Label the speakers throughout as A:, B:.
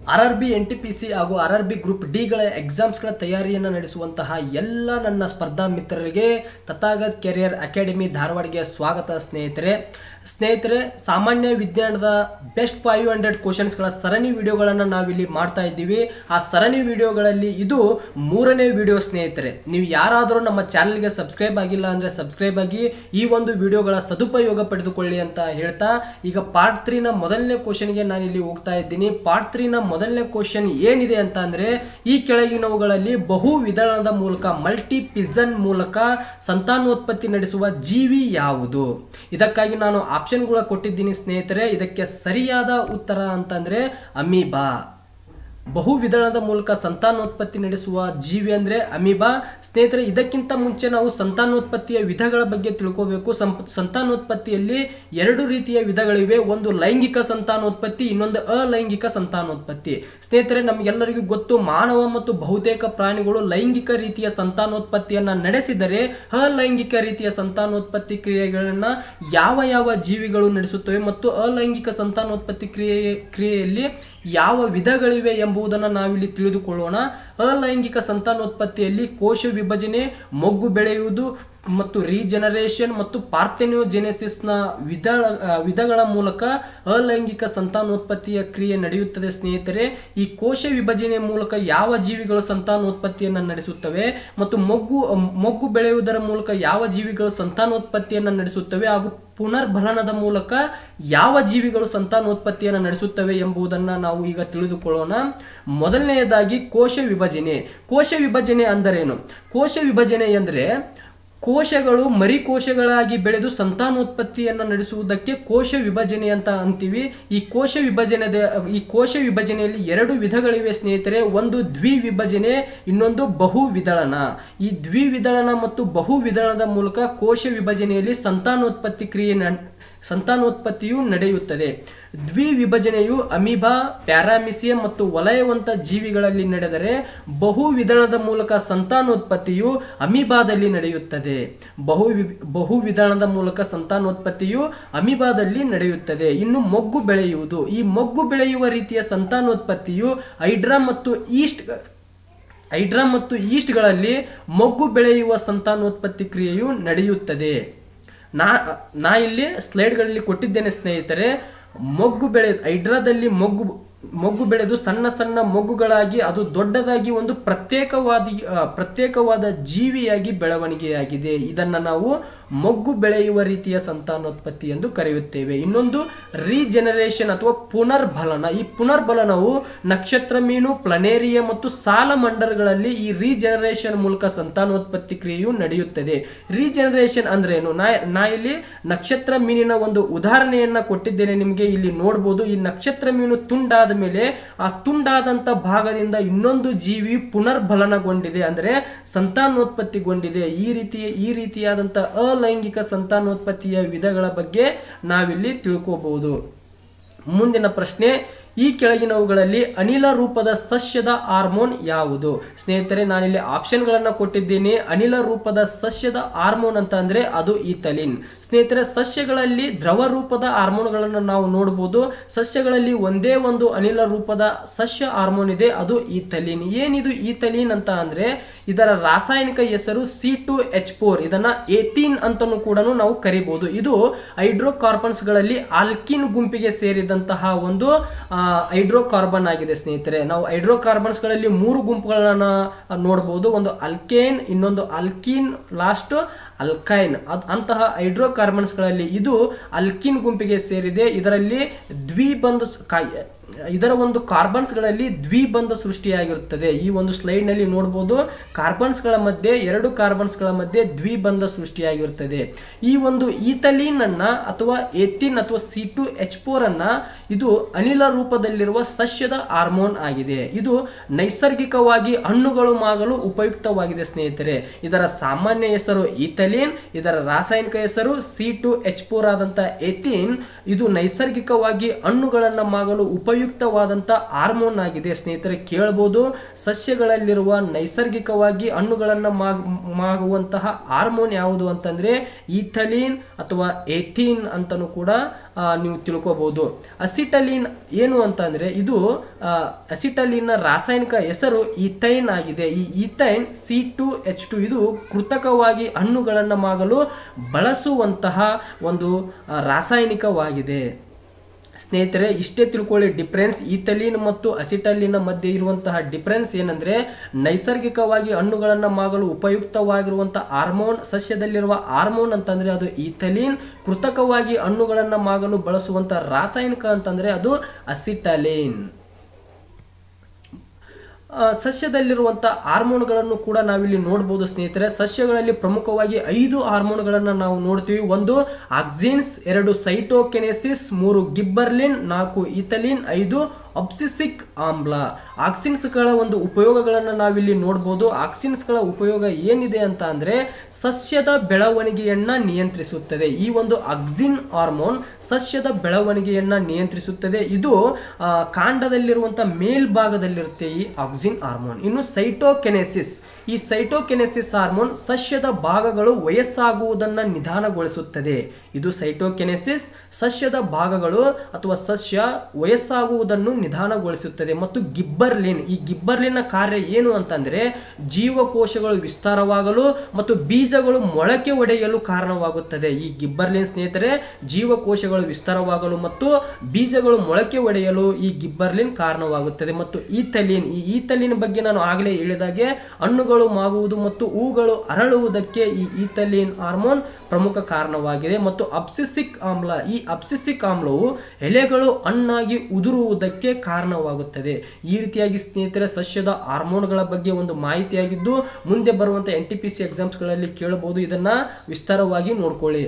A: R R B N T P C ಹಾಗೂ R R B group ಡಿಗಳ ಎಕ್ಸಾಮ್ಸ್ಗಳ ತಯಾರಿಯನ್ನು ನಡೆಸುವಂತಹ ಎಲ್ಲ ನನ್ನ ಸ್ಪರ್ಧಾ ಮಿತ್ರರಿಗೆ ತಥಾಗತ್ ಕೆರಿಯರ್ ಅಕಾಡೆಮಿ ಧಾರವಾಡಗೆ ಸ್ವಾಗತ ಸ್ನೇಹಿತರೆ ಸ್ನೇಹಿತರೆ ಸಾಮಾನ್ಯ ವಿಜ್ಞಾನದ ಬೆಸ್ಟ್ ಫೈವ್ ಹಂಡ್ರೆಡ್ ಕ್ವಶನ್ಸ್ಗಳ ಸರಣಿ ವಿಡಿಯೋಗಳನ್ನು ನಾವಿಲ್ಲಿ ಮಾಡ್ತಾ ಇದ್ದೀವಿ ಆ ಸರಣಿ ವಿಡಿಯೋಗಳಲ್ಲಿ ಇದು ಮೂರನೇ ವಿಡಿಯೋ ಸ್ನೇಹಿತರೆ ನೀವು ಯಾರಾದರೂ ನಮ್ಮ ಚಾನಲ್ಗೆ ಸಬ್ಸ್ಕ್ರೈಬ್ ಆಗಿಲ್ಲ ಅಂದರೆ ಸಬ್ಸ್ಕ್ರೈಬ್ ಆಗಿ ಈ ಒಂದು ವಿಡಿಯೋಗಳ ಸದುಪಯೋಗ ಪಡೆದುಕೊಳ್ಳಿ ಅಂತ ಹೇಳ್ತಾ ಈಗ ಪಾರ್ಟ್ ತ್ರೀನ ಮೊದಲನೇ ಕ್ವಶನ್ಗೆ ನಾನು ಇಲ್ಲಿ ಹೋಗ್ತಾ ಇದ್ದೀನಿ ಪಾರ್ಟ್ ತ್ರೀನ ಮೊದಲನೇ ಕ್ವಶನ್ ಏನಿದೆ ಅಂತ ಅಂದರೆ ಈ ಕೆಳಗಿನವುಗಳಲ್ಲಿ ಬಹು ವಿಧಾನದ ಮೂಲಕ ಮಲ್ಟಿ ಪಿಜನ್ ಮೂಲಕ ಸಂತಾನೋತ್ಪತ್ತಿ ನಡೆಸುವ ಜೀವಿ ಯಾವುದು ಇದಕ್ಕಾಗಿ ನಾನು ಆಪ್ಷನ್ಗಳ ಕೊಟ್ಟಿದ್ದೀನಿ ಸ್ನೇಹಿತರೆ ಇದಕ್ಕೆ ಸರಿಯಾದ ಉತ್ತರ ಅಂತಂದ್ರೆ ಅಮೀಬಾ ಬಹು ವಿಧಾನದ ಮೂಲಕ ಸಂತಾನೋತ್ಪತ್ತಿ ನಡೆಸುವ ಜೀವಿ ಅಂದರೆ ಅಮೀಬಾ ಸ್ನೇಹಿತರೆ ಇದಕ್ಕಿಂತ ಮುಂಚೆ ನಾವು ಸಂತಾನೋತ್ಪತ್ತಿಯ ವಿಧಗಳ ಬಗ್ಗೆ ತಿಳ್ಕೋಬೇಕು ಸಂಪ ಸಂತಾನೋತ್ಪತ್ತಿಯಲ್ಲಿ ಎರಡು ರೀತಿಯ ವಿಧಗಳಿವೆ ಒಂದು ಲೈಂಗಿಕ ಸಂತಾನೋತ್ಪತ್ತಿ ಇನ್ನೊಂದು ಅಲೈಂಗಿಕ ಸಂತಾನೋತ್ಪತ್ತಿ ಸ್ನೇಹಿತರೆ ನಮಗೆಲ್ಲರಿಗೂ ಗೊತ್ತು ಮಾನವ ಮತ್ತು ಬಹುತೇಕ ಪ್ರಾಣಿಗಳು ಲೈಂಗಿಕ ರೀತಿಯ ಸಂತಾನೋತ್ಪತ್ತಿಯನ್ನು ನಡೆಸಿದರೆ ಅಲೈಂಗಿಕ ರೀತಿಯ ಸಂತಾನೋತ್ಪತ್ತಿ ಕ್ರಿಯೆಗಳನ್ನು ಯಾವ ಯಾವ ಜೀವಿಗಳು ನಡೆಸುತ್ತವೆ ಮತ್ತು ಅಲೈಂಗಿಕ ಸಂತಾನೋತ್ಪತ್ತಿ ಕ್ರಿಯೆ ಕ್ರಿಯೆಯಲ್ಲಿ ಯಾವ ವಿಧಗಳಿವೆ ಎಂಬುದನ್ನು ನಾವಿಲ್ಲಿ ತಿಳಿದುಕೊಳ್ಳೋಣ ಅಲೈಂಗಿಕ ಸಂತಾನೋತ್ಪತ್ತಿಯಲ್ಲಿ ಕೋಶ ವಿಭಜನೆ ಮೊಗ್ಗು ಬೆಳೆಯುವುದು ಮತ್ತು ರೀಜನರೇಷನ್ ಮತ್ತು ಪಾರ್ಥೆನಿಯೋಜೆನೆಸಿಸ್ನ ವಿಧ ವಿಧಗಳ ಮೂಲಕ ಅಲೈಂಗಿಕ ಸಂತಾನೋತ್ಪತ್ತಿಯ ಕ್ರಿಯೆ ನಡೆಯುತ್ತದೆ ಸ್ನೇಹಿತರೆ ಈ ಕೋಶ ವಿಭಜನೆ ಮೂಲಕ ಯಾವ ಜೀವಿಗಳು ಸಂತಾನೋತ್ಪತ್ತಿಯನ್ನು ನಡೆಸುತ್ತವೆ ಮತ್ತು ಮೊಗ್ಗು ಮೊಗ್ಗು ಬೆಳೆಯುವುದರ ಮೂಲಕ ಯಾವ ಜೀವಿಗಳು ಸಂತಾನೋತ್ಪತ್ತಿಯನ್ನು ನಡೆಸುತ್ತವೆ ಹಾಗೂ ಪುನರ್ಭಲನದ ಮೂಲಕ ಯಾವ ಜೀವಿಗಳು ಸಂತಾನೋತ್ಪತ್ತಿಯನ್ನು ನಡೆಸುತ್ತವೆ ಎಂಬುದನ್ನು ನಾವು ಈಗ ತಿಳಿದುಕೊಳ್ಳೋಣ ಮೊದಲನೆಯದಾಗಿ ಕೋಶ ವಿಭಜನೆ ಕೋಶ ವಿಭಜನೆ ಅಂದರೇನು ಕೋಶ ವಿಭಜನೆ ಎಂದರೆ ಕೋಶಗಳು ಮರಿಕೋಶಗಳಾಗಿ ಬೆಳೆದು ಸಂತಾನೋತ್ಪತ್ತಿಯನ್ನು ನಡೆಸುವುದಕ್ಕೆ ಕೋಶ ವಿಭಜನೆ ಅಂತ ಅಂತೀವಿ ಈ ಕೋಶ ವಿಭಜನೆದ ಈ ಕೋಶ ವಿಭಜನೆಯಲ್ಲಿ ಎರಡು ವಿಧಗಳಿವೆ ಸ್ನೇಹಿತರೆ ಒಂದು ದ್ವಿವಿಭಜನೆ ಇನ್ನೊಂದು ಬಹು ವಿದಳನ ಈ ದ್ವಿವಿದಳನ ಮತ್ತು ಬಹು ವಿದಳನದ ಮೂಲಕ ಕೋಶ ವಿಭಜನೆಯಲ್ಲಿ ಸಂತಾನೋತ್ಪತ್ತಿ ಕ್ರಿಯೆ ಸಂತಾನೋತ್ಪತ್ತಿಯು ನಡೆಯುತ್ತದೆ ದ್ವಿವಿಭಜನೆಯು ಅಮೀಬಾ ಪ್ಯಾರಾಮಿಸಿಯಂ ಮತ್ತು ವಲಯವಂತ ಜೀವಿಗಳಲ್ಲಿ ನಡೆದರೆ ಬಹು ವಿಧಾನದ ಮೂಲಕ ಸಂತಾನೋತ್ಪತ್ತಿಯು ಅಮೀಬಾದಲ್ಲಿ ನಡೆಯುತ್ತದೆ ಬಹು ಬಹು ವಿಧಾನದ ಮೂಲಕ ಸಂತಾನೋತ್ಪತ್ತಿಯು ಅಮೀಬಾದಲ್ಲಿ ನಡೆಯುತ್ತದೆ ಇನ್ನು ಮೊಗ್ಗು ಬೆಳೆಯುವುದು ಈ ಮೊಗ್ಗು ಬೆಳೆಯುವ ರೀತಿಯ ಸಂತಾನೋತ್ಪತ್ತಿಯು ಹೈಡ್ರಾ ಮತ್ತು ಈಸ್ಟ್ ಹೈಡ್ರಾ ಮತ್ತು ಈಸ್ಟ್ಗಳಲ್ಲಿ ಮೊಗ್ಗು ಬೆಳೆಯುವ ಸಂತಾನೋತ್ಪತ್ತಿ ಕ್ರಿಯೆಯು ನಡೆಯುತ್ತದೆ ನಾ ನಾ ಇಲ್ಲಿ ಸ್ಲೈಡ್ಗಳಲ್ಲಿ ಕೊಟ್ಟಿದ್ದೇನೆ ಸ್ನೇಹಿತರೆ ಮೊಗ್ಗು ಬೆಳೆ ಹೈಡ್ರಾದಲ್ಲಿ ಮೊಗ್ಗು ಮೊಗ್ಗು ಬೆಳೆದು ಸಣ್ಣ ಸಣ್ಣ ಮೊಗ್ಗುಗಳಾಗಿ ಅದು ದೊಡ್ಡದಾಗಿ ಒಂದು ಪ್ರತ್ಯೇಕವಾದ ಪ್ರತ್ಯೇಕವಾದ ಜೀವಿಯಾಗಿ ಬೆಳವಣಿಗೆಯಾಗಿದೆ ಇದನ್ನು ನಾವು ಮೊಗ್ಗು ಬೆಳೆಯುವ ರೀತಿಯ ಸಂತಾನೋತ್ಪತ್ತಿ ಎಂದು ಕರೆಯುತ್ತೇವೆ ಇನ್ನೊಂದು ರೀಜೆನರೇಷನ್ ಅಥವಾ ಪುನರ್ಬಲನ ಈ ಪುನರ್ಬಲನವು ನಕ್ಷತ್ರ ಮೀನು ಪ್ಲನೇರಿಯ ಮತ್ತು ಸಾಲಮಂಡರ್ಗಳಲ್ಲಿ ಈ ರೀಜೆನರೇಷನ್ ಮೂಲಕ ಸಂತಾನೋತ್ಪತ್ತಿ ಕ್ರಿಯೆಯು ನಡೆಯುತ್ತದೆ ರೀಜೆನರೇಷನ್ ಅಂದ್ರೆ ಏನು ನಾ ನಾ ಇಲ್ಲಿ ನಕ್ಷತ್ರ ಮೀನಿನ ಒಂದು ಉದಾಹರಣೆಯನ್ನ ಕೊಟ್ಟಿದ್ದೇನೆ ನಿಮಗೆ ಇಲ್ಲಿ ನೋಡ್ಬೋದು ಈ ನಕ್ಷತ್ರ ಮೀನು ತುಂಡಾದ ಮೇಲೆ ಆ ತುಂಡಾದಂತ ಭಾಗದಿಂದ ಇನ್ನೊಂದು ಜೀವಿ ಪುನರ್ಬಲನಗೊಂಡಿದೆ ಅಂದ್ರೆ ಸಂತಾನೋತ್ಪತ್ತಿಗೊಂಡಿದೆ ಈ ರೀತಿಯ ಈ ರೀತಿಯಾದಂಥ ಅಲೈಂಗಿಕ ಸಂತಾನೋತ್ಪತ್ತಿಯ ವಿಧಗಳ ಬಗ್ಗೆ ನಾವಿಲ್ಲಿ ತಿಳ್ಕೋಬಹುದು ಮುಂದಿನ ಪ್ರಶ್ನೆ ಈ ಕೆಳಗಿನವುಗಳಲ್ಲಿ ಅನಿಲ ರೂಪದ ಸಸ್ಯದ ಹಾರ್ಮೋನ್ ಯಾವುದು ಸ್ನೇಹಿತರೆ ನಾನಿಲ್ಲಿ ಆಪ್ಷನ್ಗಳನ್ನು ಕೊಟ್ಟಿದ್ದೀನಿ ಅನಿಲ ರೂಪದ ಸಸ್ಯದ ಹಾರ್ಮೋನ್ ಅಂತ ಅಂದರೆ ಅದು ಈಥಲಿನ್ ಸ್ನೇಹಿತರೆ ಸಸ್ಯಗಳಲ್ಲಿ ದ್ರವ ರೂಪದ ಹಾರ್ಮೋನ್ಗಳನ್ನು ನಾವು ನೋಡ್ಬೋದು ಸಸ್ಯಗಳಲ್ಲಿ ಒಂದೇ ಒಂದು ಅನಿಲ ರೂಪದ ಸಸ್ಯ ಹಾರ್ಮೋನ್ ಇದೆ ಅದು ಈಥಲಿನ್ ಏನಿದು ಈಥಲಿನ್ ಅಂತ ಅಂದರೆ ಇದರ ರಾಸಾಯನಿಕ ಹೆಸರು ಸಿ ಟು ಎಚ್ ಫೋರ್ ಇದನ್ನು ಏತೀನ್ ಅಂತಲೂ ಕೂಡ ನಾವು ಕರಿಬೋದು ಇದು ಹೈಡ್ರೋಕಾರ್ಬನ್ಸ್ಗಳಲ್ಲಿ ಆಲ್ಕಿನ್ ಗುಂಪಿಗೆ ಸೇರಿದಂತಹ ಒಂದು ಹೈಡ್ರೋಕಾರ್ಬನ್ ಆಗಿದೆ ಸ್ನೇಹಿತರೆ ನಾವು ಹೈಡ್ರೋಕಾರ್ಬನ್ಸ್ಗಳಲ್ಲಿ ಮೂರು ಗುಂಪುಗಳನ್ನ ನೋಡ್ಬೋದು ಒಂದು ಅಲ್ಕೇನ್ ಇನ್ನೊಂದು ಅಲ್ಕಿನ್ ಲಾಸ್ಟ್ ಅಲ್ಕೈನ್ ಅದು ಅಂತಹ ಹೈಡ್ರೋಕಾರ್ಬನ್ಸ್ಗಳಲ್ಲಿ ಇದು ಅಲ್ಕಿನ್ ಗುಂಪಿಗೆ ಸೇರಿದೆ ಇದರಲ್ಲಿ ದ್ವಿಬಂಧ ಕಾಯಿ ಇದರ ಒಂದು ಕಾರ್ಬನ್ಸ್ಗಳಲ್ಲಿ ದ್ವಿಬಂಧ ಸೃಷ್ಟಿಯಾಗಿರುತ್ತದೆ ಈ ಒಂದು ಸ್ಲೈಡ್ನಲ್ಲಿ ನೋಡ್ಬೋದು ಕಾರ್ಬನ್ಸ್ಗಳ ಮಧ್ಯೆ ಎರಡು ಕಾರ್ಬನ್ಸ್ಗಳ ಮಧ್ಯೆ ದ್ವಿಬಂಧ ಸೃಷ್ಟಿಯಾಗಿರುತ್ತದೆ ಈ ಒಂದು ಈಥಲೀನ್ ಅನ್ನ ಅಥವಾ ಎಥಿನ್ ಅಥವಾ ಸಿ ಟು ಎಚ್ ಫೋರ್ ಅನ್ನ ಇದು ಅನಿಲ ರೂಪದಲ್ಲಿರುವ ಸಸ್ಯದ ಹಾರ್ಮೋನ್ ಆಗಿದೆ ಇದು ನೈಸರ್ಗಿಕವಾಗಿ ಹಣ್ಣುಗಳು ಮಾಗಲು ಉಪಯುಕ್ತವಾಗಿದೆ ಸ್ನೇಹಿತರೆ ಇದರ ಸಾಮಾನ್ಯ ಹೆಸರು ಈಥಲೀನ್ ಇದರ ರಾಸಾಯನಿಕ ಹೆಸರು ಸಿ ಟು ಎಚ್ ಫೋರ್ ಆದಂಥ ಎಥಿನ್ ಇದು ನೈಸರ್ಗಿಕವಾಗಿ ಹಣ್ಣುಗಳನ್ನು ಮಾಗಲು ಉಪಯುಕ್ತ ಉಪಯುಕ್ತವಾದಂಥ ಹಾರ್ಮೋನ್ ಆಗಿದೆ ಸ್ನೇಹಿತರೆ ಕೇಳ್ಬೋದು ಸಸ್ಯಗಳಲ್ಲಿರುವ ನೈಸರ್ಗಿಕವಾಗಿ ಹಣ್ಣುಗಳನ್ನು ಮಾಗುವಂತಹ ಹಾರ್ಮೋನ್ ಯಾವುದು ಅಂತಂದರೆ ಈಥಲೀನ್ ಅಥವಾ ಎಥೀನ್ ಅಂತಲೂ ಕೂಡ ಆ, ನೀವು ತಿಳ್ಕೊಬಹುದು ಅಸಿಟಲಿನ್ ಏನು ಅಂತಂದ್ರೆ ಇದು ಅಸಿಟಲಿನ್ ರಾಸಾಯನಿಕ ಹೆಸರು ಈಥೈನ್ ಆಗಿದೆ ಈ ethyne C two H two ಇದು ಕೃತಕವಾಗಿ ಹಣ್ಣುಗಳನ್ನು ಮಾಗಲು ಬಳಸುವಂತಹ ಒಂದು ಆ, ರಾಸಾಯನಿಕವಾಗಿದೆ ಸ್ನೇಹಿತರೆ ಇಷ್ಟೇ ತಿಳ್ಕೊಳ್ಳಿ ಡಿಫ್ರೆನ್ಸ್ ಈಥಲಿನ್ ಮತ್ತು ಅಸಿಟಲಿನ ಮಧ್ಯೆ ಇರುವಂತಹ ಡಿಫ್ರೆನ್ಸ್ ಏನಂದ್ರೆ ನೈಸರ್ಗಿಕವಾಗಿ ಹಣ್ಣುಗಳನ್ನು ಮಾಗಲು ಉಪಯುಕ್ತವಾಗಿರುವಂಥ ಹಾರ್ಮೋನ್ ಸಸ್ಯದಲ್ಲಿರುವ ಹಾರ್ಮೋನ್ ಅಂತಂದ್ರೆ ಅದು ಈಥಲಿನ್ ಕೃತಕವಾಗಿ ಹಣ್ಣುಗಳನ್ನು ಮಾಗಲು ಬಳಸುವಂಥ ರಾಸಾಯನಿಕ ಅಂತಂದ್ರೆ ಅದು ಅಸಿಟಲಿನ್ ಆ, ಸಸ್ಯದಲ್ಲಿರುವಂಥ ಹಾರ್ಮೋನ್ಗಳನ್ನು ಕೂಡ ನಾವಿಲ್ಲಿ ನೋಡ್ಬೋದು ಸ್ನೇಹಿತರೆ ಸಸ್ಯಗಳಲ್ಲಿ ಪ್ರಮುಖವಾಗಿ ಐದು ಹಾರ್ಮೋನ್ಗಳನ್ನು ನಾವು ನೋಡ್ತೀವಿ ಒಂದು ಆಕ್ಸಿನ್ಸ್ ಎರಡು ಸೈಟೋಕೆನೆಸಿಸ್ ಮೂರು ಗಿಬ್ಬರ್ಲಿನ್ ನಾಲ್ಕು ಇಥಲಿನ್ ಐದು ಅಬ್ಸಿಸಿಕ್ ಆಮ್ಲ ಆಕ್ಸಿನ್ಸ್ಗಳ ಒಂದು ಉಪಯೋಗಗಳನ್ನು ನಾವಿಲ್ಲಿ ನೋಡ್ಬೋದು ಆಕ್ಸಿನ್ಸ್ಗಳ ಉಪಯೋಗ ಏನಿದೆ ಅಂತ ಅಂದರೆ ಸಸ್ಯದ ಬೆಳವಣಿಗೆಯನ್ನು ನಿಯಂತ್ರಿಸುತ್ತದೆ ಈ ಒಂದು ಅಕ್ಸಿನ್ ಹಾರ್ಮೋನ್ ಸಸ್ಯದ ಬೆಳವಣಿಗೆಯನ್ನು ನಿಯಂತ್ರಿಸುತ್ತದೆ ಇದು ಆ, ಕಾಂಡದಲ್ಲಿರುವಂಥ ಮೇಲ್ಭಾಗದಲ್ಲಿರುತ್ತೆ ಈ ಆಕ್ಸಿನ್ ಹಾರ್ಮೋನ್ ಇನ್ನು ಸೈಟೋಕೆನೆಸಿಸ್ ಈ ಸೈಟೋಕೆನೆಸಿಸ್ ಹಾರ್ಮೋನ್ ಸಸ್ಯದ ಭಾಗಗಳು ವಯಸ್ಸಾಗುವುದನ್ನು ನಿಧಾನಗೊಳಿಸುತ್ತದೆ ಇದು ಸೈಟೋಕೆನೆಸಿಸ್ ಸಸ್ಯದ ಭಾಗಗಳು ಅಥವಾ ಸಸ್ಯ ವಯಸ್ಸಾಗುವುದನ್ನು ನಿಧಾನಗೊಳಿಸುತ್ತದೆ ಮತ್ತು ಗಿಬ್ಬರ್ಲಿನ್ ಈ ಗಿಬ್ಬರ್ಲಿನ್ನ ಕಾರ್ಯ ಏನು ಅಂತಂದ್ರೆ ಜೀವಕೋಶಗಳು ವಿಸ್ತಾರವಾಗಲು ಮತ್ತು ಬೀಜಗಳು ಮೊಳಕೆ ಒಡೆಯಲು ಕಾರಣವಾಗುತ್ತದೆ ಈ ಗಿಬ್ಬರ್ಲಿನ್ ಸ್ನೇಹಿತರೆ ಜೀವಕೋಶಗಳು ವಿಸ್ತಾರವಾಗಲು ಮತ್ತು ಬೀಜಗಳು ಮೊಳಕೆ ಒಡೆಯಲು ಈ ಗಿಬ್ಬರ್ಲಿನ್ ಕಾರಣವಾಗುತ್ತದೆ ಮತ್ತು ಈಥಲಿನ್ ಈ ಈಥಲಿನ್ ಬಗ್ಗೆ ನಾನು ಆಗಲೇ ಹೇಳಿದಾಗೆ ಹಣ್ಣುಗಳು ಮಾಗುವುದು ಮತ್ತು ಹೂಗಳು ಅರಳುವುದಕ್ಕೆ ಈ ಈಥಲಿನ್ ಹಾರ್ಮೋನ್ ಪ್ರಮುಖ ಕಾರಣವಾಗಿದೆ ಮತ್ತು ಅಬ್ಸಿಸಿಕ್ ಆಮ್ಲ ಈ ಅಬ್ಸಿಸಿಕ್ ಆಮ್ಲವು ಎಲೆಗಳು ಹಣ್ಣಾಗಿ ಉದುರುವುದಕ್ಕೆ ಕಾರಣವಾಗುತ್ತದೆ ಈ ರೀತಿಯಾಗಿ ಸ್ನೇಹಿತರೆ ಸಸ್ಯದ ಹಾರ್ಮೋನ್ಗಳ ಬಗ್ಗೆ ಒಂದು ಮಾಹಿತಿಯಾಗಿದ್ದು ಮುಂದೆ ಬರುವಂಥ ಎನ್ ಟಿ ಪಿ ಸಿ ಎಕ್ಸಾಮ್ಸ್ಗಳಲ್ಲಿ ಕೇಳಬಹುದು ಇದನ್ನ ವಿಸ್ತಾರವಾಗಿ ನೋಡ್ಕೊಳ್ಳಿ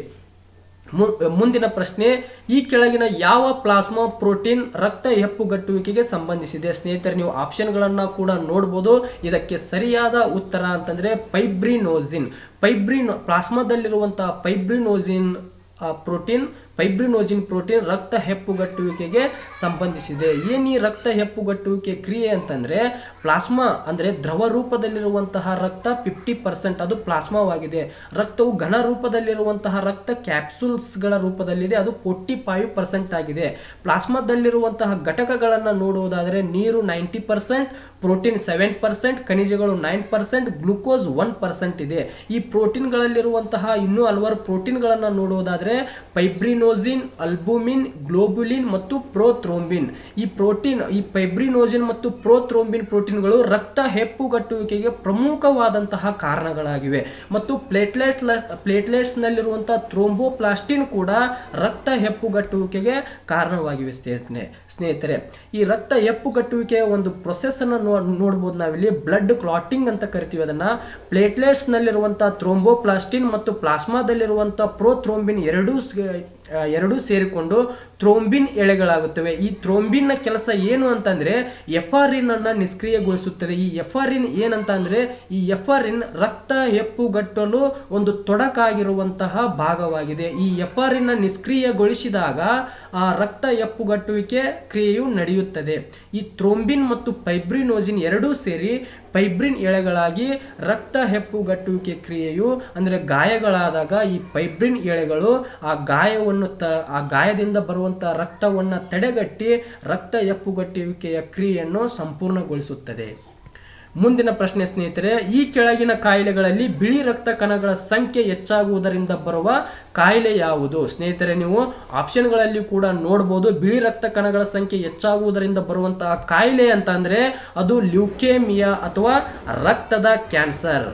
A: ಮು- ಮುಂದಿನ ಪ್ರಶ್ನೆ ಈ ಕೆಳಗಿನ ಯಾವ ಪ್ಲಾಸ್ಮಾ ಪ್ರೋಟೀನ್ ರಕ್ತ ಹೆಪ್ಪುಗಟ್ಟುವಿಕೆಗೆ ಸಂಬಂಧಿಸಿದೆ ಸ್ನೇಹಿತರೆ ನೀವು ಆಪ್ಷನ್ಗಳನ್ನು ಕೂಡ ನೋಡ್ಬೋದು ಇದಕ್ಕೆ ಸರಿಯಾದ ಉತ್ತರ ಅಂತಂದ್ರೆ ಪೈಬ್ರಿನೋಸಿನ್ ಪೈಬ್ರಿನ್ ಪ್ಲಾಸ್ಮಾದಲ್ಲಿರುವಂತಹ ಪೈಬ್ರಿನೋಸಿನ್ ಪ್ರೋಟೀನ್ ಫೈಬ್ರಿನೋಜಿನ್ ಪ್ರೋಟೀನ್ ರಕ್ತ ಹೆಪ್ಪುಗಟ್ಟುವಿಕೆಗೆ ಸಂಬಂಧಿಸಿದೆ ಏನು ಈ ರಕ್ತ ಹೆಪ್ಪುಗಟ್ಟುವಿಕೆ ಕ್ರಿಯೆ ಅಂತಂದ್ರೆ ಪ್ಲಾಸ್ಮಾ ಅಂದ್ರೆ ದ್ರವ ರೂಪದಲ್ಲಿರುವಂತಹ ರಕ್ತ ಫಿಫ್ಟಿ ಪರ್ಸೆಂಟ್ ಅದು ಪ್ಲಾಸ್ಮಾವಾಗಿದೆ ರಕ್ತವು ಘನ ರೂಪದಲ್ಲಿರುವಂತಹ ರಕ್ತ ಕ್ಯಾಪ್ಸೂಲ್ಸ್ಗಳ ರೂಪದಲ್ಲಿದೆ ಅದು ಫೋರ್ಟಿ ಫೈವ್ ಪರ್ಸೆಂಟ್ ಆಗಿದೆ ಪ್ಲಾಸ್ಮಾದಲ್ಲಿರುವಂತಹ ಘಟಕಗಳನ್ನು ನೋಡುವುದಾದರೆ ನೀರು ninety percent protein seven percent ಖನಿಜಗಳು nine percent glucose one percent ಇದೆ ಈ ಪ್ರೋಟೀನ್ಗಳಲ್ಲಿರುವಂತಹ ಇನ್ನೂ ಹಲವಾರು ಪ್ರೋಟೀನ್ಗಳನ್ನು ನೋಡುವುದಾದರೆ ಫೈಬ್ರಿನೋಸಿನ್ ಅಲ್ಬುಮಿನ್ ಗ್ಲೋಬುಲಿನ್ ಮತ್ತು ಪ್ರೋಥ್ರೋಂಬಿನ್ ಈ ಪ್ರೋಟೀನ್ ಈ ಫೈಬ್ರಿನೋಸಿನ್ ಮತ್ತು ಪ್ರೋಥ್ರೋಂಬಿನ್ ಪ್ರೋಟೀನ್ಗಳು ರಕ್ತ ಹೆಪ್ಪುಗಟ್ಟುವಿಕೆಗೆ ಪ್ರಮುಖವಾದಂತಹ ಕಾರಣಗಳಾಗಿವೆ ಮತ್ತು ಪ್ಲೇಟ್ಲೆಟ್ ಪ್ಲೇಟ್ಲೆಟ್ಸ್ನಲ್ಲಿರುವಂತಹ ಥ್ರೋಂಬೋಪ್ಲಾಸ್ಟಿನ್ ಕೂಡ ರಕ್ತ ಹೆಪ್ಪುಗಟ್ಟುವಿಕೆಗೆ ಕಾರಣವಾಗಿವೆ ಸ್ನೇಹಿತರೆ ಸ್ನೇಹಿತರೆ ಈ ರಕ್ತ ಹೆಪ್ಪುಗಟ್ಟುವಿಕೆಯ ಒಂದು ಪ್ರೊಸೆಸ್ ಅನ್ನು ನೋ ನೋಡ್ಬೋದು ನಾವಿಲ್ಲಿ ಬ್ಲಡ್ ಕ್ಲಾಟಿಂಗ್ ಅಂತ ಕರಿತೀವಿ ಅದನ್ನ ಪ್ಲೇಟ್ಲೆಟ್ಸ್ ನಲ್ಲಿರುವಂತಹ ಥ್ರೋಂಬೋಪ್ಲಾಸ್ಟಿನ್ ಮತ್ತು ಪ್ಲಾಸ್ಮಾದಲ್ಲಿರುವಂತಹ ಪ್ರೋಥ್ರೋಂಬಿನ್ ಎರಡೂ ಸ- ಆ, ಎರಡೂ ಸೇರಿಕೊಂಡು ಥ್ರೋಂಬಿನ್ ಎಳೆಗಳಾಗುತ್ತವೆ ಈ ಥ್ರೋಂಬಿನ್ನ ಕೆಲಸ ಏನು ಅಂತಂದ್ರೆ ಎಫಾರಿನ್ ಅನ್ನ ನಿಷ್ಕ್ರಿಯಗೊಳಿಸುತ್ತದೆ ಈ ಎಫಾರಿನ್ ಏನಂತ ಅಂದ್ರೆ ಈ ಎಫಾರಿನ್ ರಕ್ತ ಹೆಪ್ಪುಗಟ್ಟಲು ಒಂದು ತೊಡಕಾಗಿರುವಂತಹ ಭಾಗವಾಗಿದೆ ಈ ಎಫಾರಿನ್ ನಿಷ್ಕ್ರಿಯಗೊಳಿಸಿದಾಗ ಆ ರಕ್ತ ಹೆಪ್ಪುಗಟ್ಟುವಿಕೆ ಕ್ರಿಯೆಯು ನಡೆಯುತ್ತದೆ ಈ ಥ್ರೋಂಬಿನ್ ಮತ್ತು ಫೈಬ್ರಿನೋಜಿನ್ ಎರಡೂ ಸೇರಿ ಫೈಬ್ರಿನ್ ಎಳೆಗಳಾಗಿ ರಕ್ತ ಹೆಪ್ಪುಗಟ್ಟುವಿಕೆ ಕ್ರಿಯೆಯು ಅಂದರೆ ಗಾಯಗಳಾದಾಗ ಈ ಫೈಬ್ರಿನ್ ಎಳೆಗಳು ಆ ಗಾಯವನ್ನು ತ ಆ ಗಾಯದಿಂದ ಬರುವಂಥ ರಕ್ತವನ್ನು ತಡೆಗಟ್ಟಿ ರಕ್ತ ಹೆಪ್ಪುಗಟ್ಟುವಿಕೆಯ ಕ್ರಿಯೆಯನ್ನು ಸಂಪೂರ್ಣಗೊಳಿಸುತ್ತದೆ ಮುಂದಿನ ಪ್ರಶ್ನೆ ಸ್ನೇಹಿತರೆ ಈ ಕೆಳಗಿನ ಕಾಯಿಲೆಗಳಲ್ಲಿ ಬಿಳಿ ರಕ್ತ ಕಣಗಳ ಸಂಖ್ಯೆ ಹೆಚ್ಚಾಗುವುದರಿಂದ ಬರುವ ಕಾಯಿಲೆ ಯಾವುದು ಸ್ನೇಹಿತರೆ ನೀವು ಆಪ್ಷನ್ಗಳಲ್ಲಿ ಕೂಡ ನೋಡ್ಬೋದು ಬಿಳಿ ರಕ್ತ ಕಣಗಳ ಸಂಖ್ಯೆ ಹೆಚ್ಚಾಗುವುದರಿಂದ ಬರುವಂತಹ ಕಾಯಿಲೆ ಅಂತ ಅಂದ್ರೆ ಅದು ಲ್ಯೂಕೇಮಿಯಾ ಅಥವಾ ರಕ್ತದ ಕ್ಯಾನ್ಸರ್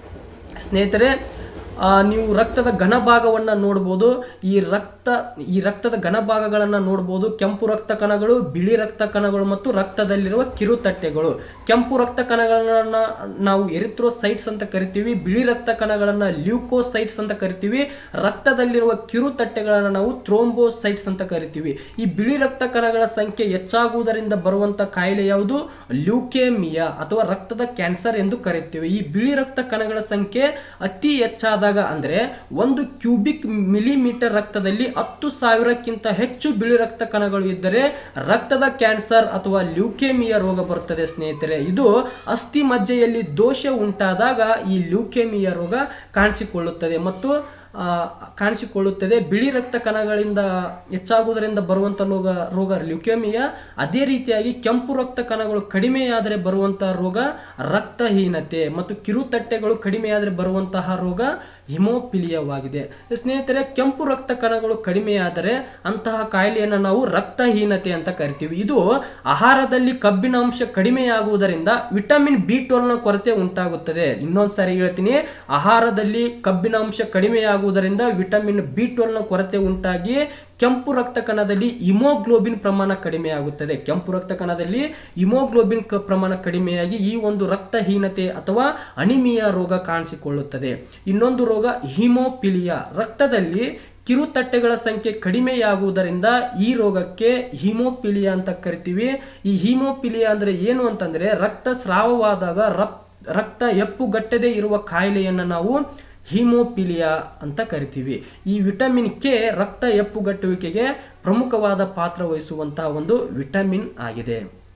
A: ಸ್ನೇಹಿತರೆ ಆ, ನೀವು ರಕ್ತದ ಘನ ಭಾಗವನ್ನು ನೋಡ್ಬೋದು ಈ ರಕ್ತ ಈ ರಕ್ತದ ಘನ ಭಾಗಗಳನ್ನು ನೋಡ್ಬೋದು ಕೆಂಪು ರಕ್ತ ಕಣಗಳು ಬಿಳಿ ರಕ್ತ ಕಣಗಳು ಮತ್ತು ರಕ್ತದಲ್ಲಿರುವ ಕಿರುತಟ್ಟೆಗಳು ಕೆಂಪು ರಕ್ತ ಕಣಗಳನ್ನು ನಾವು ಎರಿಥ್ರೋಸೈಟ್ಸ್ ಅಂತ ಕರಿತೀವಿ ಬಿಳಿ ರಕ್ತ ಕಣಗಳನ್ನು ಲ್ಯೂಕೋಸೈಟ್ಸ್ ಅಂತ ಕರಿತೀವಿ ರಕ್ತದಲ್ಲಿರುವ ಕಿರುತಟ್ಟೆಗಳನ್ನು ನಾವು ಥ್ರೋಂಬೋಸೈಟ್ಸ್ ಅಂತ ಕರಿತೀವಿ ಈ ಬಿಳಿ ರಕ್ತ ಕಣಗಳ ಸಂಖ್ಯೆ ಹೆಚ್ಚಾಗುವುದರಿಂದ ಬರುವಂತ ಕಾಯಿಲೆ ಯಾವುದು ಲ್ಯೂಕೇಮಿಯಾ ಅಥವಾ ರಕ್ತದ ಕ್ಯಾನ್ಸರ್ ಎಂದು ಕರೆಯುತ್ತೇವೆ ಈ ಬಿಳಿ ರಕ್ತ ಕಣಗಳ ಸಂಖ್ಯೆ ಅತಿ ಹೆಚ್ಚಾದಾಗ ಅಂದ್ರೆ ಒಂದು ಕ್ಯೂಬಿಕ್ ಮಿಲಿಮೀಟರ್ ರಕ್ತದಲ್ಲಿ ಹತ್ತು ಸಾವಿರಕ್ಕಿಂತ ಹೆಚ್ಚು ಬಿಳಿ ರಕ್ತ ಕಣಗಳು ಇದ್ದರೆ ರಕ್ತದ ಕ್ಯಾನ್ಸರ್ ಅಥವಾ ಲ್ಯೂಕೇಮಿಯಾ ರೋಗ ಬರುತ್ತದೆ ಸ್ನೇಹಿತರೆ ಇದು ಅಸ್ಥಿ ಮಜ್ಜೆಯಲ್ಲಿ ದೋಷ ಉಂಟಾದಾಗ ಈ ಲ್ಯೂಕೇಮಿಯಾ ರೋಗ ಕಾಣಿಸಿಕೊಳ್ಳುತ್ತದೆ ಮತ್ತು ಆ, ಕಾಣಿಸಿಕೊಳ್ಳುತ್ತದೆ ಬಿಳಿ ರಕ್ತ ಕಣಗಳಿಂದ ಹೆಚ್ಚಾಗುವುದರಿಂದ ಬರುವಂಥ ರೋಗ ರೋಗ ಲ್ಯುಕೇಮಿಯಾ ಅದೇ ರೀತಿಯಾಗಿ ಕೆಂಪು ರಕ್ತ ಕಣಗಳು ಕಡಿಮೆಯಾದರೆ ಬರುವಂತಹ ರೋಗ ರಕ್ತಹೀನತೆ ಮತ್ತು ಕಿರುತಟ್ಟೆಗಳು ಕಡಿಮೆಯಾದರೆ ಬರುವಂತಹ ರೋಗ ಹಿಮೋಪಿಲಿಯವಾಗಿದೆ ಸ್ನೇಹಿತರೆ ಕೆಂಪು ರಕ್ತ ಕಣಗಳು ಕಡಿಮೆಯಾದರೆ ಅಂತಹ ಕಾಯಿಲೆಯನ್ನು ನಾವು ರಕ್ತಹೀನತೆ ಅಂತ ಕರಿತೀವಿ ಇದು ಆಹಾರದಲ್ಲಿ ಕಬ್ಬಿಣ ಅಂಶ ಕಡಿಮೆಯಾಗುವುದರಿಂದ ವಿಟಮಿನ್ ಬಿ ನ ಕೊರತೆ ಉಂಟಾಗುತ್ತದೆ ಇನ್ನೊಂದು ಸಾರಿ ಹೇಳ್ತೀನಿ ಆಹಾರದಲ್ಲಿ ಕಬ್ಬಿಣ ಅಂಶ ಕಡಿಮೆಯಾಗುವುದರಿಂದ ವಿಟಮಿನ್ ಬಿ ನ ಕೊರತೆ ಉಂಟಾಗಿ ಕೆಂಪು ರಕ್ತ ಕಣದಲ್ಲಿ ಇಮೋಗ್ಲೋಬಿನ್ ಪ್ರಮಾಣ ಕಡಿಮೆಯಾಗುತ್ತದೆ ಕೆಂಪು ರಕ್ತ ಕಣದಲ್ಲಿ ಇಮೋಗ್ಲೋಬಿನ್ ಕ- ಪ್ರಮಾಣ ಕಡಿಮೆಯಾಗಿ ಈ ಒಂದು ರಕ್ತಹೀನತೆ ಅಥವಾ ಅನಿಮಿಯಾ ರೋಗ ಕಾಣಿಸಿಕೊಳ್ಳುತ್ತದೆ ಇನ್ನೊಂದು ರೋಗ ಹಿಮೋಪಿಲಿಯಾ ರಕ್ತದಲ್ಲಿ ಕಿರುತಟ್ಟೆಗಳ ಸಂಖ್ಯೆ ಕಡಿಮೆಯಾಗುವುದರಿಂದ ಈ ರೋಗಕ್ಕೆ ಹಿಮೋಪಿಲಿಯಾ ಅಂತ ಕರಿತೀವಿ ಈ ಹಿಮೋಪಿಲಿಯಾ ಅಂದ್ರೆ ಏನು ಅಂತಂದ್ರೆ ರಕ್ತ ಸ್ರಾವವಾದಾಗ ರಕ್ ರಕ್ತ ಎಪ್ಪುಗಟ್ಟದೆ ಇರುವ ಕಾಯಿಲೆಯನ್ನು ನಾವು ಹಿಮೋಪಿಲಿಯಾ ಅಂತ ಕರಿತೀವಿ ಈ ವಿಟಮಿನ್ ಕೆ ರಕ್ತ ಎಪ್ಪುಗಟ್ಟುವಿಕೆಗೆ ಪ್ರಮುಖವಾದ ಪಾತ್ರ ವಹಿಸುವಂತಹ ಒಂದು ವಿಟಮಿನ್ ಆಗಿದೆ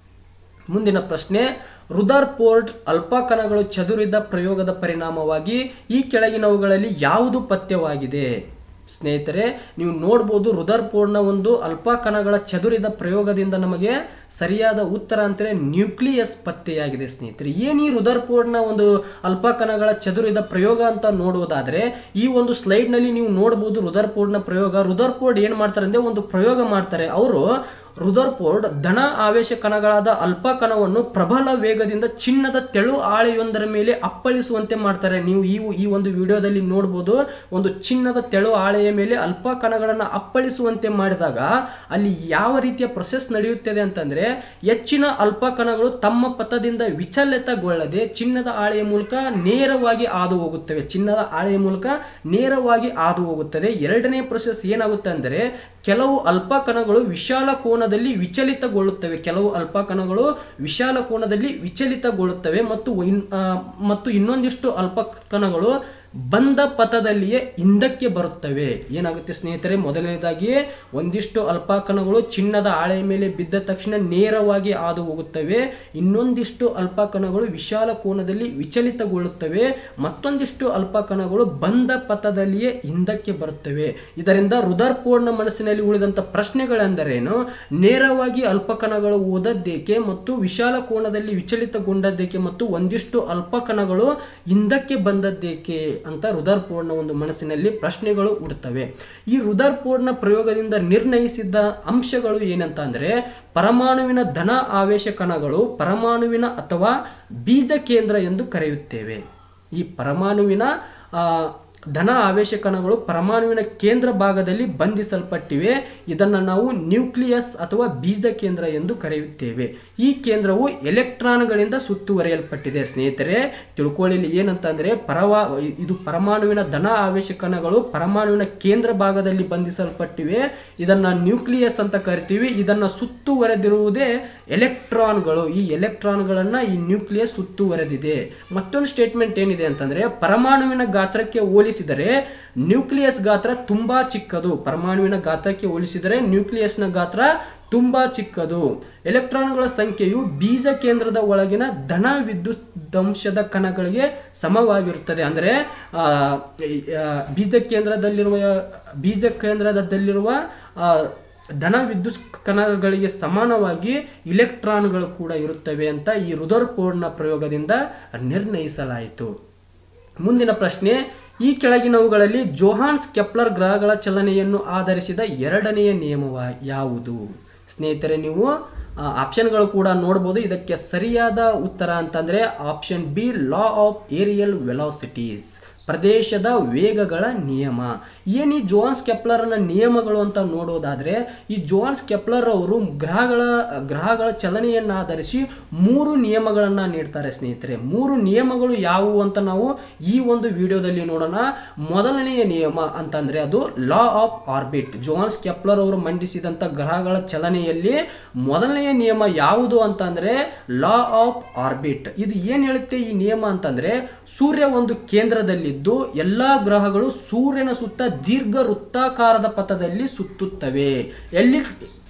A: ಮುಂದಿನ ಪ್ರಶ್ನೆ ರುದರ್ಫೋರ್ಡ್ ಅಲ್ಪಕಣಗಳು ಚದುರಿದ ಪ್ರಯೋಗದ ಪರಿಣಾಮವಾಗಿ ಈ ಕೆಳಗಿನವುಗಳಲ್ಲಿ ಯಾವುದು ಪಥ್ಯವಾಗಿದೆ ಸ್ನೇಹಿತರೆ ನೀವು ನೋಡ್ಬೋದು ರುದರ್ಫೋರ್ಡ್ನ ಒಂದು ಅಲ್ಪಕಣಗಳ ಚದುರಿದ ಪ್ರಯೋಗದಿಂದ ನಮಗೆ ಸರಿಯಾದ ಉತ್ತರ ಅಂದರೆ ನ್ಯೂಕ್ಲಿಯಸ್ ಪತ್ತೆಯಾಗಿದೆ ಸ್ನೇಹಿತರೆ ಏನು ಈ ರುದರ್ಫೋರ್ಡ್ನ ಒಂದು ಅಲ್ಪಕಣಗಳ ಚದುರಿದ ಪ್ರಯೋಗ ಅಂತ ನೋಡುವುದಾದರೆ ಈ ಒಂದು ಸ್ಲೈಡ್ನಲ್ಲಿ ನೀವು ನೋಡ್ಬೋದು ರುದರ್ಫೋರ್ಡ್ನ ಪ್ರಯೋಗ ರುದರ್ಫೋರ್ಡ್ ಏನು ಮಾಡ್ತಾರೆ ಅಂದರೆ ಒಂದು ಪ್ರಯೋಗ ಮಾಡ್ತಾರೆ ಅವರು ರುದರ್ಫೋರ್ಡ್ ಧನ ಆವೇಶ ಕಣಗಳಾದ ಅಲ್ಪ ಕಣವನ್ನು ಪ್ರಬಲ ವೇಗದಿಂದ ಚಿನ್ನದ ತೆಳು ಆಳೆಯೊಂದರ ಮೇಲೆ ಅಪ್ಪಳಿಸುವಂತೆ ಮಾಡ್ತಾರೆ ನೀವು ಈ ಈ ಒಂದು ವಿಡಿಯೋದಲ್ಲಿ ನೋಡ್ಬೋದು ಒಂದು ಚಿನ್ನದ ತೆಳು ಆಳೆಯ ಮೇಲೆ ಅಲ್ಪ ಕಣಗಳನ್ನು ಅಪ್ಪಳಿಸುವಂತೆ ಮಾಡಿದಾಗ ಅಲ್ಲಿ ಯಾವ ರೀತಿಯ ಪ್ರೊಸೆಸ್ ನಡೆಯುತ್ತದೆ ಅಂತಂದ್ರೆ ಹೆಚ್ಚಿನ ಅಲ್ಪ ಕಣಗಳು ತಮ್ಮ ಪಥದಿಂದ ವಿಚಲಿತಗೊಳ್ಳದೆ ಚಿನ್ನದ ಆಳೆಯ ಮೂಲಕ ನೇರವಾಗಿ ಹಾದು ಹೋಗುತ್ತವೆ ಚಿನ್ನದ ಆಳೆಯ ಮೂಲಕ ನೇರವಾಗಿ ಹಾದು ಹೋಗುತ್ತದೆ ಎರಡನೇ ಪ್ರೊಸೆಸ್ ಏನಾಗುತ್ತೆ ಅಂದರೆ ಕೆಲವು ಅಲ್ಪ ಕಣಗಳು ವಿಶಾಲ ಕೋನದಲ್ಲಿ ವಿಚಲಿತಗೊಳ್ಳುತ್ತವೆ ಕೆಲವು ಅಲ್ಪ ಕಣಗಳು ವಿಶಾಲ ಕೋನದಲ್ಲಿ ವಿಚಲಿತಗೊಳ್ಳುತ್ತವೆ ಮತ್ತು ಇನ್- ಆ, ಮತ್ತು ಇನ್ನೊಂದಿಷ್ಟು ಅಲ್ಪ ಕಣಗಳು ಬಂದ ಪಥದಲ್ಲಿಯೇ ಹಿಂದಕ್ಕೆ ಬರುತ್ತವೆ ಏನಾಗುತ್ತೆ ಸ್ನೇಹಿತರೆ ಮೊದಲನೇದಾಗಿ ಒಂದಿಷ್ಟು ಅಲ್ಪ ಕಣಗಳು ಚಿನ್ನದ ಆಳೆಯ ಮೇಲೆ ಬಿದ್ದ ತಕ್ಷಣ ನೇರವಾಗಿ ಹಾದು ಹೋಗುತ್ತವೆ ಇನ್ನೊಂದಿಷ್ಟು ಅಲ್ಪ ಕಣಗಳು ವಿಶಾಲ ಕೋನದಲ್ಲಿ ವಿಚಲಿತಗೊಳ್ಳುತ್ತವೆ ಮತ್ತೊಂದಿಷ್ಟು ಅಲ್ಪ ಕಣಗಳು ಬಂದ ಪಥದಲ್ಲಿಯೇ ಹಿಂದಕ್ಕೆ ಬರುತ್ತವೆ ಇದರಿಂದ ರುದರ್ಫೋರ್ಡ್ನ ಮನಸ್ಸಿನಲ್ಲಿ ಉಳಿದಂಥ ಪ್ರಶ್ನೆಗಳೆಂದರೇನು ನೇರವಾಗಿ ಅಲ್ಪ ಕಣಗಳು ಓದದ್ದೇಕೆ ಮತ್ತು ವಿಶಾಲ ಕೋನದಲ್ಲಿ ವಿಚಲಿತಗೊಂಡದ್ದೇಕೆ ಮತ್ತು ಒಂದಿಷ್ಟು ಅಲ್ಪ ಕಣಗಳು ಹಿಂದಕ್ಕೆ ಬಂದದ್ದೇಕೆ ಅಂತ ರುದರ್ಫೋರ್ಡ್ನ ಒಂದು ಮನಸ್ಸಿನಲ್ಲಿ ಪ್ರಶ್ನೆಗಳು ಹುಡುತ್ತವೆ ಈ ರುದರ್ಫೋರ್ಡ್ನ ಪ್ರಯೋಗದಿಂದ ನಿರ್ಣಯಿಸಿದ ಅಂಶಗಳು ಏನಂತ ಅಂದ್ರೆ ಪರಮಾಣುವಿನ ಧನ ಆವೇಶ ಕಣಗಳು ಪರಮಾಣುವಿನ ಅಥವಾ ಬೀಜ ಕೇಂದ್ರ ಎಂದು ಕರೆಯುತ್ತೇವೆ ಈ ಪರಮಾಣುವಿನ ಆ, ಧನ ಆವೇಶ ಕಣಗಳು ಪರಮಾಣುವಿನ ಕೇಂದ್ರ ಭಾಗದಲ್ಲಿ ಬಂಧಿಸಲ್ಪಟ್ಟಿವೆ ಇದನ್ನು ನಾವು ನ್ಯೂಕ್ಲಿಯಸ್ ಅಥವಾ ಬೀಜ ಕೇಂದ್ರ ಎಂದು ಕರೆಯುತ್ತೇವೆ ಈ ಕೇಂದ್ರವು ಎಲೆಕ್ಟ್ರಾನ್ಗಳಿಂದ ಸುತ್ತುವರಿಯಲ್ಪಟ್ಟಿದೆ ಸ್ನೇಹಿತರೆ ತಿಳ್ಕೊಳ್ಳಿ ಇಲ್ಲಿ ಏನಂತಂದ್ರೆ ಪರವಾ ಇದು ಪರಮಾಣುವಿನ ಧನ ಆವೇಶ ಕಣಗಳು ಪರಮಾಣುವಿನ ಕೇಂದ್ರ ಭಾಗದಲ್ಲಿ ಬಂಧಿಸಲ್ಪಟ್ಟಿವೆ ಇದನ್ನ ನ್ಯೂಕ್ಲಿಯಸ್ ಅಂತ ಕರಿತೀವಿ ಇದನ್ನ ಸುತ್ತುವರೆದಿರುವುದೇ ಎಲೆಕ್ಟ್ರಾನ್ಗಳು ಈ ಎಲೆಕ್ಟ್ರಾನ್ಗಳನ್ನ ಈ ನ್ಯೂಕ್ಲಿಯಸ್ ಸುತ್ತುವರೆದಿದೆ ಮತ್ತೊಂದು ಸ್ಟೇಟ್ಮೆಂಟ್ ಏನಿದೆ ಅಂತಂದ್ರೆ ಪರಮಾಣುವಿನ ಗಾತ್ರಕ್ಕೆ ಹೋಲಿಸಿದರೆ ನ್ಯೂಕ್ಲಿಯಸ್ ಗಾತ್ರ ತುಂಬಾ ಚಿಕ್ಕದು ಪರಮಾಣುವಿನ ಗಾತ್ರಕ್ಕೆ ಹೋಲಿಸಿದರೆ ನ್ಯೂಕ್ಲಿಯಸ್ನ ಗಾತ್ರ ತುಂಬಾ ಚಿಕ್ಕದು ಎಲೆಕ್ಟ್ರಾನ್ಗಳ ಸಂಖ್ಯೆಯು ಬೀಜ ಕೇಂದ್ರದ ಒಳಗಿನ ಧನ ವಿದ್ಯುತ್ ಅಂಶದ ಕಣಗಳಿಗೆ ಸಮವಾಗಿರುತ್ತದೆ ಅಂದರೆ ಆ, ಈ, ಆ, ಬೀಜ ಕೇಂದ್ರದಲ್ಲಿರುವ ಬೀಜ ಕೇಂದ್ರದಲ್ಲಿರುವ ಆ, ಧನ ವಿದ್ಯುತ್ ಕಣಗಳಿಗೆ ಸಮಾನವಾಗಿ ಇಲೆಕ್ಟ್ರಾನ್ಗಳು ಕೂಡ ಇರುತ್ತವೆ ಅಂತ ಈ ರುದರ್ಫೋರ್ಡ್ನ ಪ್ರಯೋಗದಿಂದ ನಿರ್ಣಯಿಸಲಾಯಿತು ಮುಂದಿನ ಪ್ರಶ್ನೆ ಈ ಕೆಳಗಿನವುಗಳಲ್ಲಿ ಜೋಹಾನ್ಸ್ ಕೆಪ್ಲರ್ ಗ್ರಹಗಳ ಚಲನೆಯನ್ನು ಆಧರಿಸಿದ ಎರಡನೆಯ ನಿಯಮವ ಯಾವುದು ಸ್ನೇಹಿತರೆ ನೀವು ಆ, ಆಪ್ಷನ್ಗಳು ಕೂಡ ನೋಡ್ಬೋದು ಇದಕ್ಕೆ ಸರಿಯಾದ ಉತ್ತರ ಅಂತಂದ್ರೆ option B law of areal velocities ಪ್ರದೇಶದ ವೇಗಗಳ ನಿಯಮ ಏನು ಈ ಜೋನ್ಸ್ ಕೆಪ್ಲರ್ನ ನಿಯಮಗಳು ಅಂತ ನೋಡೋದಾದ್ರೆ ಈ ಜೋನ್ಸ್ ಕೆಪ್ಲರ್ ಅವರು ಗ್ರಹಗಳ ಗ್ರಹಗಳ ಚಲನೆಯನ್ನು ಆಧರಿಸಿ ಮೂರು ನಿಯಮಗಳನ್ನು ನೀಡ್ತಾರೆ ಸ್ನೇಹಿತರೆ ಮೂರು ನಿಯಮಗಳು ಯಾವುವು ಅಂತ ನಾವು ಈ ಒಂದು ವಿಡಿಯೋದಲ್ಲಿ ನೋಡೋಣ ಮೊದಲನೆಯ ನಿಯಮ ಅಂತಂದ್ರೆ ಅದು law of orbit zones Kepler ಅವರು ಮಂಡಿಸಿದಂಥ ಗ್ರಹಗಳ ಚಲನೆಯಲ್ಲಿ ಮೊದಲನೆಯ ನಿಯಮ ಯಾವುದು ಅಂತಂದ್ರೆ ಲಾ ಆಫ್ ಆರ್ಬಿಟ್ ಇದು ಏನು ಹೇಳುತ್ತೆ ಈ ನಿಯಮ ಅಂತಂದ್ರೆ ಸೂರ್ಯ ಒಂದು ಕೇಂದ್ರದಲ್ಲಿದ್ದು ಎಲ್ಲಾ ಗ್ರಹಗಳು ಸೂರ್ಯನ ಸುತ್ತ ದೀರ್ಘ ವೃತ್ತಾಕಾರದ ಪಥದಲ್ಲಿ ಸುತ್ತುತ್ತವೆ ಎಲ್ಲಿ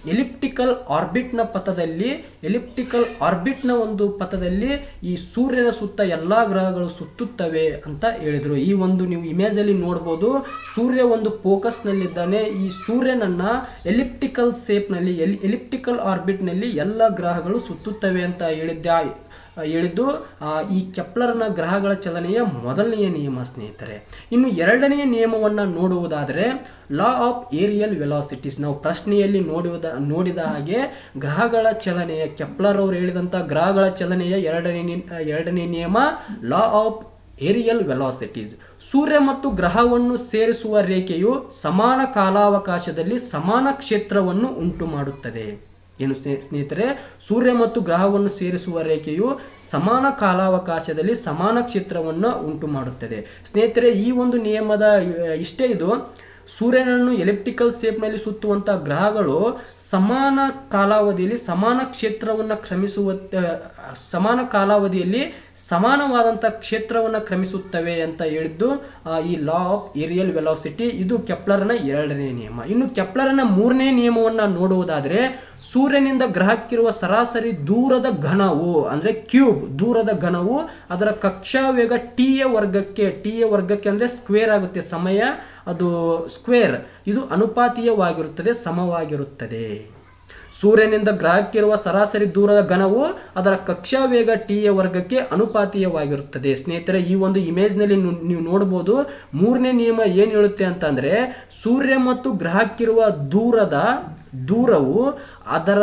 A: ಎಲಿಪ್ಟಿಕಲ್ ಆರ್ಬಿಟ್ನ ಪಥದಲ್ಲಿ ಎಲಿಪ್ಟಿಕಲ್ ಆರ್ಬಿಟ್ನ ಒಂದು ಪಥದಲ್ಲಿ ಈ ಸೂರ್ಯನ ಸುತ್ತ ಎಲ್ಲ ಗ್ರಹಗಳು ಸುತ್ತುತ್ತವೆ ಅಂತ ಹೇಳಿದರು ಈ ಒಂದು ನೀವು ಇಮೇಜಲ್ಲಿ ನೋಡ್ಬೋದು ಸೂರ್ಯ ಒಂದು ಫೋಕಸ್ನಲ್ಲಿದ್ದಾನೆ ಈ ಸೂರ್ಯನನ್ನು ಎಲಿಪ್ಟಿಕಲ್ ಸೇಪ್ನಲ್ಲಿ ಎಲಿ ಎಲಿಪ್ಟಿಕಲ್ ಆರ್ಬಿಟ್ನಲ್ಲಿ ಎಲ್ಲ ಗ್ರಹಗಳು ಸುತ್ತುತ್ತವೆ ಅಂತ ಹೇಳಿದ್ದ ಹೇಳಿದ್ದು ಆ, ಈ ಕೆಪ್ಲರ್ನ ಗ್ರಹಗಳ ಚಲನೆಯ ಮೊದಲನೆಯ ನಿಯಮ ಸ್ನೇಹಿತರೆ ಇನ್ನು ಎರಡನೆಯ ನಿಯಮವನ್ನು ನೋಡುವುದಾದರೆ ಲಾ ಆಫ್ ಏರಿಯಲ್ ವೆಲಾಸಿಟೀಸ್ ನಾವು ಪ್ರಶ್ನೆಯಲ್ಲಿ ನೋಡುವುದ ನೋಡಿದ ಹಾಗೆ ಗ್ರಹಗಳ ಚಲನೆಯ ಕೆಪ್ಲರ್ ಅವರು ಹೇಳಿದಂಥ ಗ್ರಹಗಳ ಚಲನೆಯ ಎರಡನೇ ನಿ- ಎರಡನೇ ನಿಯಮ ಲಾ ಆಫ್ ಏರಿಯಲ್ ವೆಲಾಸಿಟೀಸ್ ಸೂರ್ಯ ಮತ್ತು ಗ್ರಹವನ್ನು ಸೇರಿಸುವ ರೇಖೆಯು ಸಮಾನ ಕಾಲಾವಕಾಶದಲ್ಲಿ ಸಮಾನ ಕ್ಷೇತ್ರವನ್ನು ಉಂಟು ಮಾಡುತ್ತದೆ ಏನು ಸ್ನೇ- ಸ್ನೇಹಿತರೆ ಸೂರ್ಯ ಮತ್ತು ಗ್ರಹವನ್ನು ಸೇರಿಸುವ ರೇಖೆಯು ಸಮಾನ ಕಾಲಾವಕಾಶದಲ್ಲಿ ಸಮಾನ ಕ್ಷೇತ್ರವನ್ನು ಉಂಟು ಮಾಡುತ್ತದೆ ಸ್ನೇಹಿತರೆ ಈ ಒಂದು ನಿಯಮದ ಅಹ್, ಇಷ್ಟೇ ಇದು ಸೂರ್ಯನನ್ನು ಎಲಿಪ್ಟಿಕಲ್ ಸೇಪ್ನಲ್ಲಿ ಸುತ್ತುವಂಥ ಗ್ರಹಗಳು ಸಮಾನ ಕಾಲಾವಧಿಯಲ್ಲಿ ಸಮಾನ ಕ್ಷೇತ್ರವನ್ನು ಕ್ರಮಿಸುವ ಅಹ್, ಸಮಾನ ಕಾಲಾವಧಿಯಲ್ಲಿ ಸಮಾನವಾದಂಥ ಕ್ಷೇತ್ರವನ್ನು ಕ್ರಮಿಸುತ್ತವೆ ಅಂತ ಹೇಳಿದ್ದು ಆ, ಈ ಲಾ ಆಫ್ ಏರಿಯಲ್ ವೆಲಾಸಿಟಿ ಇದು ಕೆಪ್ಲರ್ನ ಎರಡನೇ ನಿಯಮ ಇನ್ನು ಕೆಪ್ಲರ್ನ ಮೂರನೇ ನಿಯಮವನ್ನು ನೋಡುವುದಾದರೆ ಸೂರ್ಯನಿಂದ ಗ್ರಹಕ್ಕಿರುವ ಸರಾಸರಿ ದೂರದ ಘನವು ಅಂದರೆ ಕ್ಯೂಬ್ ದೂರದ ಘನವು ಅದರ ಕಕ್ಷಾ ವೇಗ ಟಿ ಯ ವರ್ಗಕ್ಕೆ ಟಿ ಯ ವರ್ಗಕ್ಕೆ ಅಂದರೆ ಸ್ಕ್ವೇರ್ ಆಗುತ್ತೆ ಸಮಯ ಅದು ಸ್ಕ್ವೇರ್ ಇದು ಅನುಪಾತೀಯವಾಗಿರುತ್ತದೆ ಸಮವಾಗಿರುತ್ತದೆ ಸೂರ್ಯನಿಂದ ಗ್ರಹಕ್ಕಿರುವ ಸರಾಸರಿ ದೂರದ ಘನವು ಅದರ ಕಕ್ಷಾ ವೇಗ ಟಿ ಯ ವರ್ಗಕ್ಕೆ ಅನುಪಾತೀಯವಾಗಿರುತ್ತದೆ ಸ್ನೇಹಿತರೆ ಈ ಒಂದು ಇಮೇಜ್ನಲ್ಲಿ ನು- ನೀವು ನೋಡ್ಬೋದು ಮೂರನೇ ನಿಯಮ ಏನು ಹೇಳುತ್ತೆ ಅಂತಂದರೆ ಸೂರ್ಯ ಮತ್ತು ಗ್ರಹಕ್ಕಿರುವ ದೂರದ ದೂರವು ಅದರ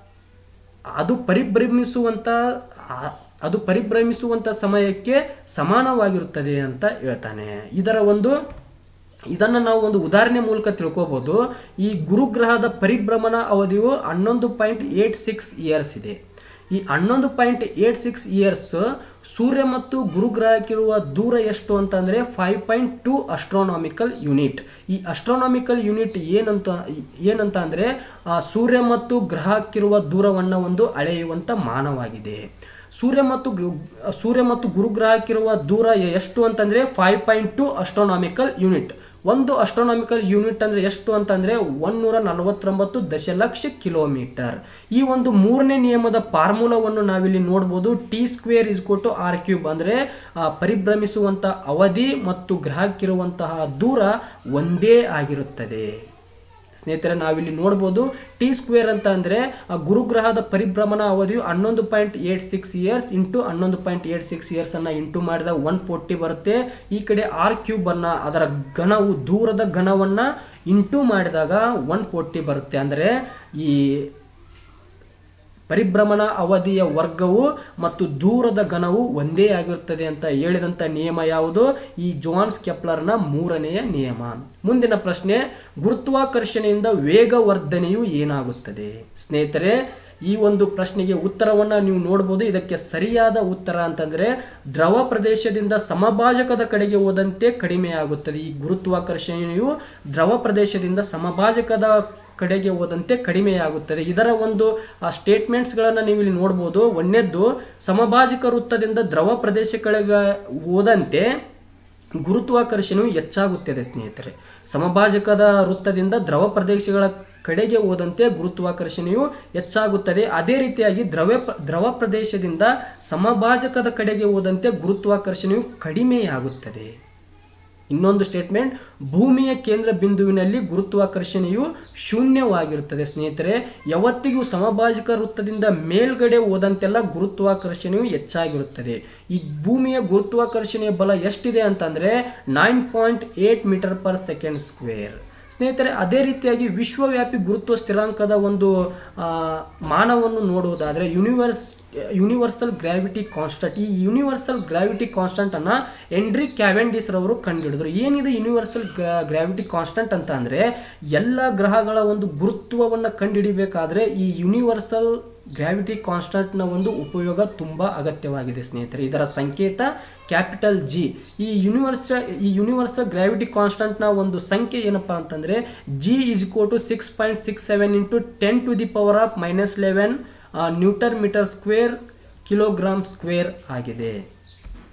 A: ಅದು ಪರಿಭ್ರಮಿಸುವಂಥ ಆ- ಅದು ಪರಿಭ್ರಮಿಸುವಂಥ ಸಮಯಕ್ಕೆ ಸಮಾನವಾಗಿರುತ್ತದೆ ಅಂತ ಹೇಳ್ತಾನೆ ಇದರ ಒಂದು ಇದನ್ನು ನಾವು ಒಂದು ಉದಾಹರಣೆ ಮೂಲಕ ತಿಳ್ಕೊಬೋದು ಈ ಗುರುಗ್ರಹದ ಪರಿಭ್ರಮಣ ಅವಧಿಯು ಹನ್ನೊಂದು ಪಾಯಿಂಟ್ ಏಟ್ ಸಿಕ್ಸ್ ಇಯರ್ಸ್ ಇದೆ ಈ ಹನ್ನೊಂದು ಪಾಯಿಂಟ್ ಏಟ್ ಸಿಕ್ಸ್ ಇಯರ್ಸ್ ಸೂರ್ಯ ಮತ್ತು ಗುರುಗ್ರಹಕ್ಕಿರುವ ದೂರ ಎಷ್ಟು ಅಂತಂದರೆ five point two astronomical unit ಈ ಅಸ್ಟ್ರೋನಾಮಿಕಲ್ ಯೂನಿಟ್ ಏನಂತ ಏನಂತ ಅಂದರೆ ಸೂರ್ಯ ಮತ್ತು ಗ್ರಹಕ್ಕಿರುವ ದೂರವನ್ನು ಒಂದು ಅಳೆಯುವಂಥ ಮಾನವಾಗಿದೆ ಸೂರ್ಯ ಮತ್ತು ಗೃ ಸೂರ್ಯ ಮತ್ತು ಗುರುಗ್ರಹಕ್ಕಿರುವ ದೂರ ಎಷ್ಟು ಅಂತಂದರೆ five point two astronomical unit ಒಂದು ಅಸ್ಟ್ರೋನಾಮಿಕಲ್ ಯೂನಿಟ್ ಅಂದರೆ ಎಷ್ಟು ಅಂತಂದರೆ ಒನ್ನೂರ ನಲವತ್ತೊಂಬತ್ತು ದಶಲಕ್ಷ ಕಿಲೋಮೀಟರ್ ಈ ಒಂದು ಮೂರನೇ ನಿಯಮದ ಫಾರ್ಮುಲಾವನ್ನು ನಾವಿಲ್ಲಿ ನೋಡ್ಬೋದು ಟಿ ಸ್ಕ್ವೇರ್ ಇಸ್ ಕೊಟ್ಟು ಆರ್ ಕ್ಯೂಬ್ ಅಂದರೆ ಪರಿಭ್ರಮಿಸುವಂಥ ಅವಧಿ ಮತ್ತು ಗ್ರಹಕ್ಕಿರುವಂತಹ ದೂರ ಒಂದೇ ಆಗಿರುತ್ತದೆ ಸ್ನೇಹಿತರೆ ನಾವಿಲ್ಲಿ ನೋಡ್ಬೋದು ಟಿ ಸ್ಕ್ವೇರ್ ಅಂತ ಅಂದರೆ ಗುರುಗ್ರಹದ ಪರಿಭ್ರಮಣ ಅವಧಿಯು ಹನ್ನೊಂದು point eight six years into ಹನ್ನೊಂದು ಪಾಯಿಂಟ್ ಏಟ್ ಸಿಕ್ಸ್ ಇಯರ್ಸನ್ನು ಇಂಟು ಮಾಡಿದಾಗ ಒನ್ ಫೋರ್ಟಿ ಬರುತ್ತೆ ಈ ಕಡೆ ಆರ್ ಕ್ಯೂಬನ್ನು ಅದರ ಘನವು ದೂರದ ಘನವನ್ನು ಇಂಟು ಮಾಡಿದಾಗ ಒನ್ ಫೋರ್ಟಿ ಬರುತ್ತೆ ಅಂದರೆ ಈ ಪರಿಭ್ರಮಣ ಅವಧಿಯ ವರ್ಗವು ಮತ್ತು ದೂರದ ಘನವು ಒಂದೇ ಆಗಿರುತ್ತದೆ ಅಂತ ಹೇಳಿದಂಥ ನಿಯಮ ಯಾವುದು ಈ ಜೋನ್ಸ್ ಕೆಪ್ಲರ್ನ ಮೂರನೆಯ ನಿಯಮ ಮುಂದಿನ ಪ್ರಶ್ನೆ ಗುರುತ್ವಾಕರ್ಷಣೆಯಿಂದ ವೇಗವರ್ಧನೆಯು ಏನಾಗುತ್ತದೆ ಸ್ನೇಹಿತರೆ ಈ ಒಂದು ಪ್ರಶ್ನೆಗೆ ಉತ್ತರವನ್ನು ನೀವು ನೋಡ್ಬೋದು ಇದಕ್ಕೆ ಸರಿಯಾದ ಉತ್ತರ ಅಂತಂದರೆ ದ್ರವ ಪ್ರದೇಶದಿಂದ ಸಮಭಾಜಕದ ಕಡೆಗೆ ಹೋದಂತೆ ಕಡಿಮೆಯಾಗುತ್ತದೆ ಈ ಗುರುತ್ವಾಕರ್ಷಣೆಯು ದ್ರವ ಪ್ರದೇಶದಿಂದ ಸಮಭಾಜಕದ ಕಡೆಗೆ ಹೋದಂತೆ ಕಡಿಮೆಯಾಗುತ್ತದೆ ಇದರ ಒಂದು ಸ್ಟೇಟ್ಮೆಂಟ್ಸ್ಗಳನ್ನು ನೀವು ಇಲ್ಲಿ ನೋಡ್ಬೋದು ಒಂದನೇದ್ದು ಸಮಭಾಜಕ ವೃತ್ತದಿಂದ ದ್ರವ ಪ್ರದೇಶಗಳಿಗೆ ಹೋದಂತೆ ಗುರುತ್ವಾಕರ್ಷಣೆಯು ಹೆಚ್ಚಾಗುತ್ತದೆ ಸ್ನೇಹಿತರೆ ಸಮಭಾಜಕದ ವೃತ್ತದಿಂದ ದ್ರವ ಪ್ರದೇಶಗಳ ಕಡೆಗೆ ಹೋದಂತೆ ಗುರುತ್ವಾಕರ್ಷಣೆಯು ಹೆಚ್ಚಾಗುತ್ತದೆ ಅದೇ ರೀತಿಯಾಗಿ ದ್ರವ ದ್ರವ ಪ್ರದೇಶದಿಂದ ಸಮಭಾಜಕದ ಕಡೆಗೆ ಹೋದಂತೆ ಗುರುತ್ವಾಕರ್ಷಣೆಯು ಕಡಿಮೆಯಾಗುತ್ತದೆ ಇನ್ನೊಂದು ಸ್ಟೇಟ್ಮೆಂಟ್ ಭೂಮಿಯ ಕೇಂದ್ರ ಬಿಂದುವಿನಲ್ಲಿ ಗುರುತ್ವಾಕರ್ಷಣೆಯು ಶೂನ್ಯವಾಗಿರುತ್ತದೆ ಸ್ನೇಹಿತರೆ ಯಾವತ್ತಿಗೂ ಸಮಭಾಜಕ ವೃತ್ತದಿಂದ ಮೇಲ್ಗಡೆ ಹೋದಂತೆಲ್ಲ ಗುರುತ್ವಾಕರ್ಷಣೆಯು ಹೆಚ್ಚಾಗಿರುತ್ತದೆ ಈ ಭೂಮಿಯ ಗುರುತ್ವಾಕರ್ಷಣೆಯ ಬಲ ಎಷ್ಟಿದೆ ಅಂತಂದರೆ nine point eight metre per second square ಸ್ನೇಹಿತರೆ ಅದೇ ರೀತಿಯಾಗಿ ವಿಶ್ವವ್ಯಾಪಿ ಗುರುತ್ವ ಸ್ಥಿರಾಂಕದ ಒಂದು ಆ, ಮಾನವನ್ನು ನೋಡುವುದಾದರೆ ಯೂನಿವರ್ಸ್ ಯೂನಿವರ್ಸಲ್ ಗ್ರಾವಿಟಿ ಕಾನ್ಸ್ಟಂಟ್ ಈ ಯೂನಿವರ್ಸಲ್ ಗ್ರಾವಿಟಿ ಕಾನ್ಸ್ಟಂಟನ್ನು ಎಂಡ್ರಿ ಕ್ಯಾವೆಂಡಿಸ್ ರವರು ಕಂಡುಹಿಡಿದ್ರು ಏನಿದೆ ಯೂನಿವರ್ಸಲ್ ಗ್ರಾವಿಟಿ ಕಾನ್ಸ್ಟಂಟ್ ಅಂತ ಅಂದರೆ ಎಲ್ಲ ಗ್ರಹಗಳ ಒಂದು ಗುರುತ್ವವನ್ನು ಕಂಡುಹಿಡಿಬೇಕಾದ್ರೆ ಈ ಯೂನಿವರ್ಸಲ್ ಗ್ರಾವಿಟಿ ಕಾನ್ಸ್ಟಂಟ್ನ ಒಂದು ಉಪಯೋಗ ತುಂಬ ಅಗತ್ಯವಾಗಿದೆ ಸ್ನೇಹಿತರೆ ಇದರ ಸಂಕೇತ ಕ್ಯಾಪಿಟಲ್ ಜಿ ಈ ಯೂನಿವರ್ಸ ಈ ಯೂನಿವರ್ಸಲ್ ಗ್ರಾವಿಟಿ ಕಾನ್ಸ್ಟಂಟ್ನ ಒಂದು ಸಂಖ್ಯೆ ಏನಪ್ಪ ಅಂತಂದರೆ G is equal to six point six seven into ten to the power of minus eleven newton metre square kilogram square ಆಗಿದೆ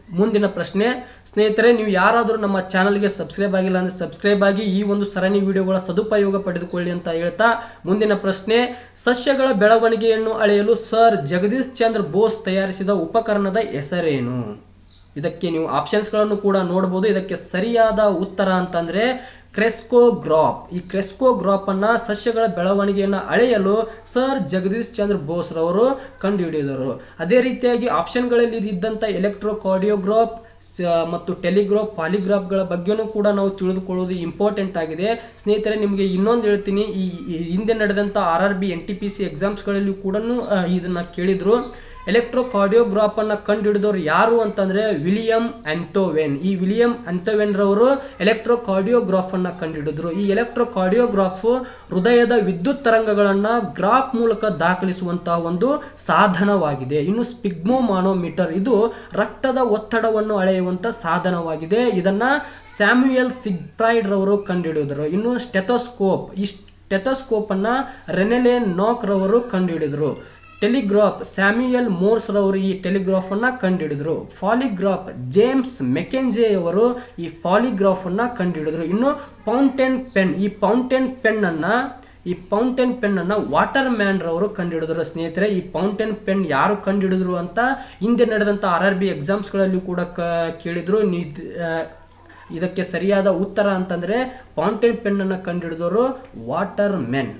A: ಮುಂದಿನ ಪ್ರಶ್ನೆ ಸ್ನೇಹಿತರೆ ನೀವು ಯಾರಾದರೂ ನಮ್ಮ ಚಾನಲ್ಗೆ ಸಬ್ಸ್ಕ್ರೈಬ್ ಆಗಿಲ್ಲ ಅಂದರೆ ಸಬ್ಸ್ಕ್ರೈಬ್ ಆಗಿ ಈ ಒಂದು ಸರಣಿ ವಿಡಿಯೋಗಳ ಸದುಪಯೋಗ ಪಡೆದುಕೊಳ್ಳಿ ಅಂತ ಹೇಳ್ತಾ ಮುಂದಿನ ಪ್ರಶ್ನೆ ಸಸ್ಯಗಳ ಬೆಳವಣಿಗೆಯನ್ನು ಅಳೆಯಲು ಸರ್ ಜಗದೀಶ್ ಚಂದ್ರ ಬೋಸ್ ತಯಾರಿಸಿದ ಉಪಕರಣದ ಹೆಸರೇನು ಇದಕ್ಕೆ ನೀವು ಆಪ್ಷನ್ಸ್ಗಳನ್ನು ಕೂಡ ನೋಡ್ಬೋದು ಇದಕ್ಕೆ ಸರಿಯಾದ ಉತ್ತರ ಅಂತಂದರೆ ಕ್ರೆಸ್ಕೋಗ್ರಾಪ್ ಈ ಕ್ರೆಸ್ಕೋಗ್ರಾಪ್ ಅನ್ನ ಸಸ್ಯಗಳ ಬೆಳವಣಿಗೆಯನ್ನು ಅಳೆಯಲು ಸರ್ ಜಗದೀಶ್ ಚಂದ್ರ ಬೋಸ್ ರವರು ಕಂಡುಹಿಡಿದರು ಅದೇ ರೀತಿಯಾಗಿ ಆಪ್ಷನ್ಗಳಲ್ಲಿ ಇದ್ದಂಥ ಎಲೆಕ್ಟ್ರೋಕಾರ್ಡಿಯೋಗ್ರಾಫ್ ಮತ್ತು ಟೆಲಿಗ್ರಾಫ್ ಪಾಲಿಗ್ರಾಫ್ಗಳ ಬಗ್ಗೆನೂ ಕೂಡ ನಾವು ತಿಳಿದುಕೊಳ್ಳೋದು ಇಂಪಾರ್ಟೆಂಟ್ ಆಗಿದೆ ಸ್ನೇಹಿತರೆ ನಿಮಗೆ ಇನ್ನೊಂದು ಹೇಳ್ತೀನಿ ಈ ಈ ಹಿಂದೆ ನಡೆದಂಥ R R B N T P C ಎಕ್ಸಾಮ್ಸ್ಗಳಲ್ಲಿ ಕೂಡ ಇದನ್ನು ಕೇಳಿದರು ಎಲೆಕ್ಟ್ರೋಕಾರ್ಡಿಯೋಗ್ರಾಫ್ ಅನ್ನ ಕಂಡುಹಿಡಿದವರು ಯಾರು ಅಂತಂದ್ರೆ ವಿಲಿಯಂ ಆಂಥೋವೆನ್ ಈ ವಿಲಿಯಂ ಆಂಥೋವೆನ್ ರವರು ಎಲೆಕ್ಟ್ರೋಕಾರ್ಡಿಯೋಗ್ರಾಫ್ ಅನ್ನ ಕಂಡುಹಿಡಿದ್ರು ಈ ಎಲೆಕ್ಟ್ರೋಕಾರ್ಡಿಯೋಗ್ರಾಫ್ ಹೃದಯದ ವಿದ್ಯುತ್ ತರಂಗಗಳನ್ನ ಗ್ರಾಫ್ ಮೂಲಕ ದಾಖಲಿಸುವಂತಹ ಒಂದು ಸಾಧನವಾಗಿದೆ ಇನ್ನು ಸ್ಪಿಗ್ಮೋಮಾನೋಮೀಟರ್ ಇದು ರಕ್ತದ ಒತ್ತಡವನ್ನು ಅಳೆಯುವಂತ ಸಾಧನವಾಗಿದೆ ಇದನ್ನ ಸ್ಯಾಮ್ಯುಯಲ್ ಸಿಗ್ಪ್ರೈಡ್ ರವರು ಕಂಡುಹಿಡಿದರು ಇನ್ನು ಸ್ಟೆಥೋಸ್ಕೋಪ್ ಈ ಸ್ಟೆಥೋಸ್ಕೋಪ್ ಅನ್ನ ರೆನೆಲೆ ನಾಕ್ ರವರು ಕಂಡುಹಿಡಿದರು ಟೆಲಿಗ್ರಾಫ್ ಸ್ಯಾಮ್ಯುಯಲ್ ಮೋರ್ಸ್ ರವರು ಈ ಟೆಲಿಗ್ರಾಫ್ ಅನ್ನ ಕಂಡುಹಿಡಿದ್ರು ಪಾಲಿಗ್ರಾಫ್ ಜೇಮ್ಸ್ ಮೆಕೆಂಜೆ ಅವರು ಈ ಪಾಲಿಗ್ರಾಫ್ ಅನ್ನ ಕಂಡುಹಿಡಿದ್ರು ಇನ್ನು ಫೌಂಟೇನ್ ಪೆನ್ ಈ ಫೌಂಟೇನ್ ಪೆನ್ ಅನ್ನ ಈ ಫೌಂಟೇನ್ ಪೆನ್ ಅನ್ನ ವಾಟರ್ ಮ್ಯಾನ್ ರವರು ಕಂಡುಹಿಡಿದ್ರು ಸ್ನೇಹಿತರೆ ಈ ಫೌಂಟೇನ್ ಪೆನ್ ಯಾರು ಕಂಡುಹಿಡಿದ್ರು ಅಂತ ಹಿಂದೆ ನಡೆದಂಥ ಆರ್ ಆರ್ ಬಿ ಎಕ್ಸಾಮ್ಸ್ಗಳಲ್ಲೂ ಕೂಡ ಕ ಕೇಳಿದ್ರು ನೀ ಆ, ಇದಕ್ಕೆ ಸರಿಯಾದ ಉತ್ತರ ಅಂತಂದ್ರೆ ಫೌಂಟೇನ್ ಪೆನ್ ಅನ್ನ ಕಂಡುಹಿಡಿದವರು ವಾಟರ್ ಮೆನ್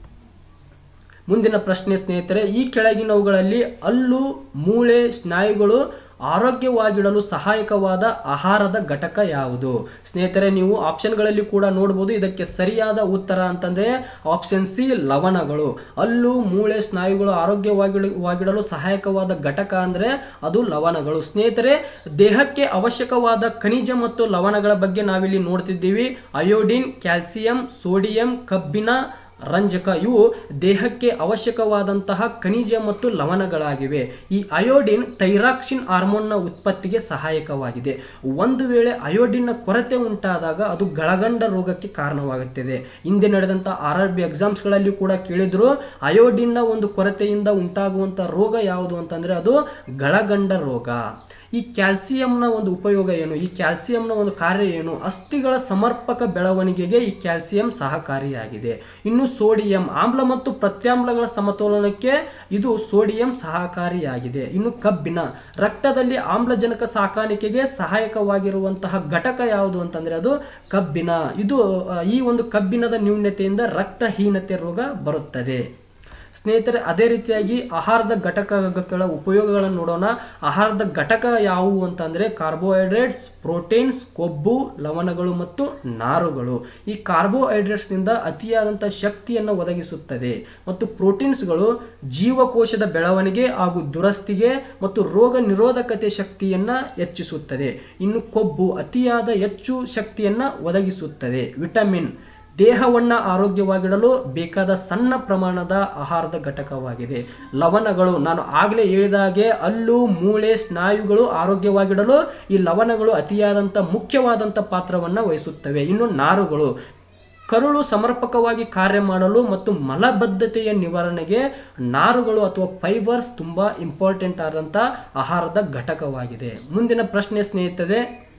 A: ಮುಂದಿನ ಪ್ರಶ್ನೆ ಸ್ನೇಹಿತರೆ ಈ ಕೆಳಗಿನವುಗಳಲ್ಲಿ ಹಲ್ಲು ಮೂಳೆ ಸ್ನಾಯುಗಳು ಆರೋಗ್ಯವಾಗಿಡಲು ಸಹಾಯಕವಾದ ಆಹಾರದ ಘಟಕ ಯಾವುದು ಸ್ನೇಹಿತರೆ ನೀವು ಆಪ್ಷನ್ಗಳಲ್ಲಿ ಕೂಡ ನೋಡ್ಬೋದು ಇದಕ್ಕೆ ಸರಿಯಾದ ಉತ್ತರ ಅಂತಂದ್ರೆ ಆಪ್ಷನ್ ಸಿ ಲವಣಗಳು ಹಲ್ಲು ಮೂಳೆ ಸ್ನಾಯುಗಳು ಆರೋಗ್ಯವಾಗಿ ವಾಗಿಡಲು ಸಹಾಯಕವಾದ ಘಟಕ ಅಂದ್ರೆ ಅದು ಲವಣಗಳು ಸ್ನೇಹಿತರೆ ದೇಹಕ್ಕೆ ಅವಶ್ಯಕವಾದ ಖನಿಜ ಮತ್ತು ಲವಣಗಳ ಬಗ್ಗೆ ನಾವಿಲ್ಲಿ ನೋಡ್ತಿದ್ದೀವಿ ಅಯೋಡಿನ್ ಕ್ಯಾಲ್ಸಿಯಂ ಸೋಡಿಯಂ ಕಬ್ಬಿಣ ರಂಜಕ ಇವು ದೇಹಕ್ಕೆ ಅವಶ್ಯಕವಾದಂತಹ ಖನಿಜ ಮತ್ತು ಲವಣಗಳಾಗಿವೆ ಈ ಅಯೋಡಿನ್ ಥೈರಾಕ್ಸಿನ್ ಹಾರ್ಮೋನ್ನ ಉತ್ಪತ್ತಿಗೆ ಸಹಾಯಕವಾಗಿದೆ ಒಂದು ವೇಳೆ ಅಯೋಡಿನ್ನ ಕೊರತೆ ಉಂಟಾದಾಗ ಅದು ಗಳಗಂಡ ರೋಗಕ್ಕೆ ಕಾರಣವಾಗುತ್ತದೆ ಹಿಂದೆ ನಡೆದಂಥ ಆರ್ ಆರ್ ಬಿ ಎಕ್ಸಾಮ್ಸ್ಗಳಲ್ಲಿ ಕೂಡ ಕೇಳಿದ್ರು ಅಯೋಡಿನ್ನ ಒಂದು ಕೊರತೆಯಿಂದ ಉಂಟಾಗುವಂಥ ರೋಗ ಯಾವುದು ಅಂತಂದ್ರೆ ಅದು ಗಳಗಂಡ ರೋಗ ಈ ಕ್ಯಾಲ್ಸಿಯಂನ ಒಂದು ಉಪಯೋಗ ಏನು ಈ ಕ್ಯಾಲ್ಸಿಯಂನ ಒಂದು ಕಾರ್ಯ ಏನು ಅಸ್ಥಿಗಳ ಸಮರ್ಪಕ ಬೆಳವಣಿಗೆಗೆ ಈ ಕ್ಯಾಲ್ಸಿಯಂ ಸಹಕಾರಿಯಾಗಿದೆ ಇನ್ನು ಸೋಡಿಯಂ ಆಮ್ಲ ಮತ್ತು ಪ್ರತ್ಯಾಮ್ಲಗಳ ಸಮತೋಲನಕ್ಕೆ ಇದು ಸೋಡಿಯಂ ಸಹಕಾರಿಯಾಗಿದೆ ಇನ್ನು ಕಬ್ಬಿಣ ರಕ್ತದಲ್ಲಿ ಆಮ್ಲಜನಕ ಸಾಕಾಣಿಕೆಗೆ ಸಹಾಯಕವಾಗಿರುವಂತಹ ಘಟಕ ಯಾವುದು ಅಂತಂದ್ರೆ ಅದು ಕಬ್ಬಿಣ ಇದು ಆ, ಈ ಒಂದು ಕಬ್ಬಿಣದ ನ್ಯೂನ್ಯತೆಯಿಂದ ರಕ್ತಹೀನತೆ ರೋಗ ಬರುತ್ತದೆ ಸ್ನೇಹಿತರೆ ಅದೇ ರೀತಿಯಾಗಿ ಆಹಾರದ ಘಟಕಗಳ ಉಪಯೋಗಗಳನ್ನು ನೋಡೋಣ ಆಹಾರದ ಘಟಕ ಯಾವುವು ಅಂತಂದರೆ ಕಾರ್ಬೋಹೈಡ್ರೇಟ್ಸ್ ಪ್ರೋಟೀನ್ಸ್ ಕೊಬ್ಬು ಲವಣಗಳು ಮತ್ತು ನಾರುಗಳು ಈ ಕಾರ್ಬೋಹೈಡ್ರೇಟ್ಸ್ನಿಂದ ಅತಿಯಾದಂಥ ಶಕ್ತಿಯನ್ನು ಒದಗಿಸುತ್ತದೆ ಮತ್ತು ಪ್ರೋಟೀನ್ಸ್ಗಳು ಜೀವಕೋಶದ ಬೆಳವಣಿಗೆ ಹಾಗೂ ದುರಸ್ತಿಗೆ ಮತ್ತು ರೋಗ ನಿರೋಧಕತೆ ಶಕ್ತಿಯನ್ನು ಹೆಚ್ಚಿಸುತ್ತದೆ ಇನ್ನು ಕೊಬ್ಬು ಅತಿಯಾದ ಹೆಚ್ಚು ಶಕ್ತಿಯನ್ನು ಒದಗಿಸುತ್ತದೆ ವಿಟಮಿನ್ ದೇಹವನ್ನು ಆರೋಗ್ಯವಾಗಿಡಲು ಬೇಕಾದ ಸಣ್ಣ ಪ್ರಮಾಣದ ಆಹಾರದ ಘಟಕವಾಗಿದೆ ಲವಣಗಳು ನಾನು ಆಗಲೇ ಹೇಳಿದ ಹಾಗೆ ಹಲ್ಲು ಮೂಳೆ ಸ್ನಾಯುಗಳು ಆರೋಗ್ಯವಾಗಿಡಲು ಈ ಲವಣಗಳು ಅತಿಯಾದಂಥ ಮುಖ್ಯವಾದಂಥ ಪಾತ್ರವನ್ನು ವಹಿಸುತ್ತವೆ ಇನ್ನು ನಾರುಗಳು ಕರುಳು ಸಮರ್ಪಕವಾಗಿ ಕಾರ್ಯ ಮಾಡಲು ಮತ್ತು ಮಲಬದ್ಧತೆಯ ನಿವಾರಣೆಗೆ ನಾರುಗಳು ಅಥವಾ ಫೈಬರ್ಸ್ ತುಂಬ ಇಂಪಾರ್ಟೆಂಟ್ ಆದಂಥ ಆಹಾರದ ಘಟಕವಾಗಿದೆ ಮುಂದಿನ ಪ್ರಶ್ನೆ ಸ್ನೇಹಿತರೆ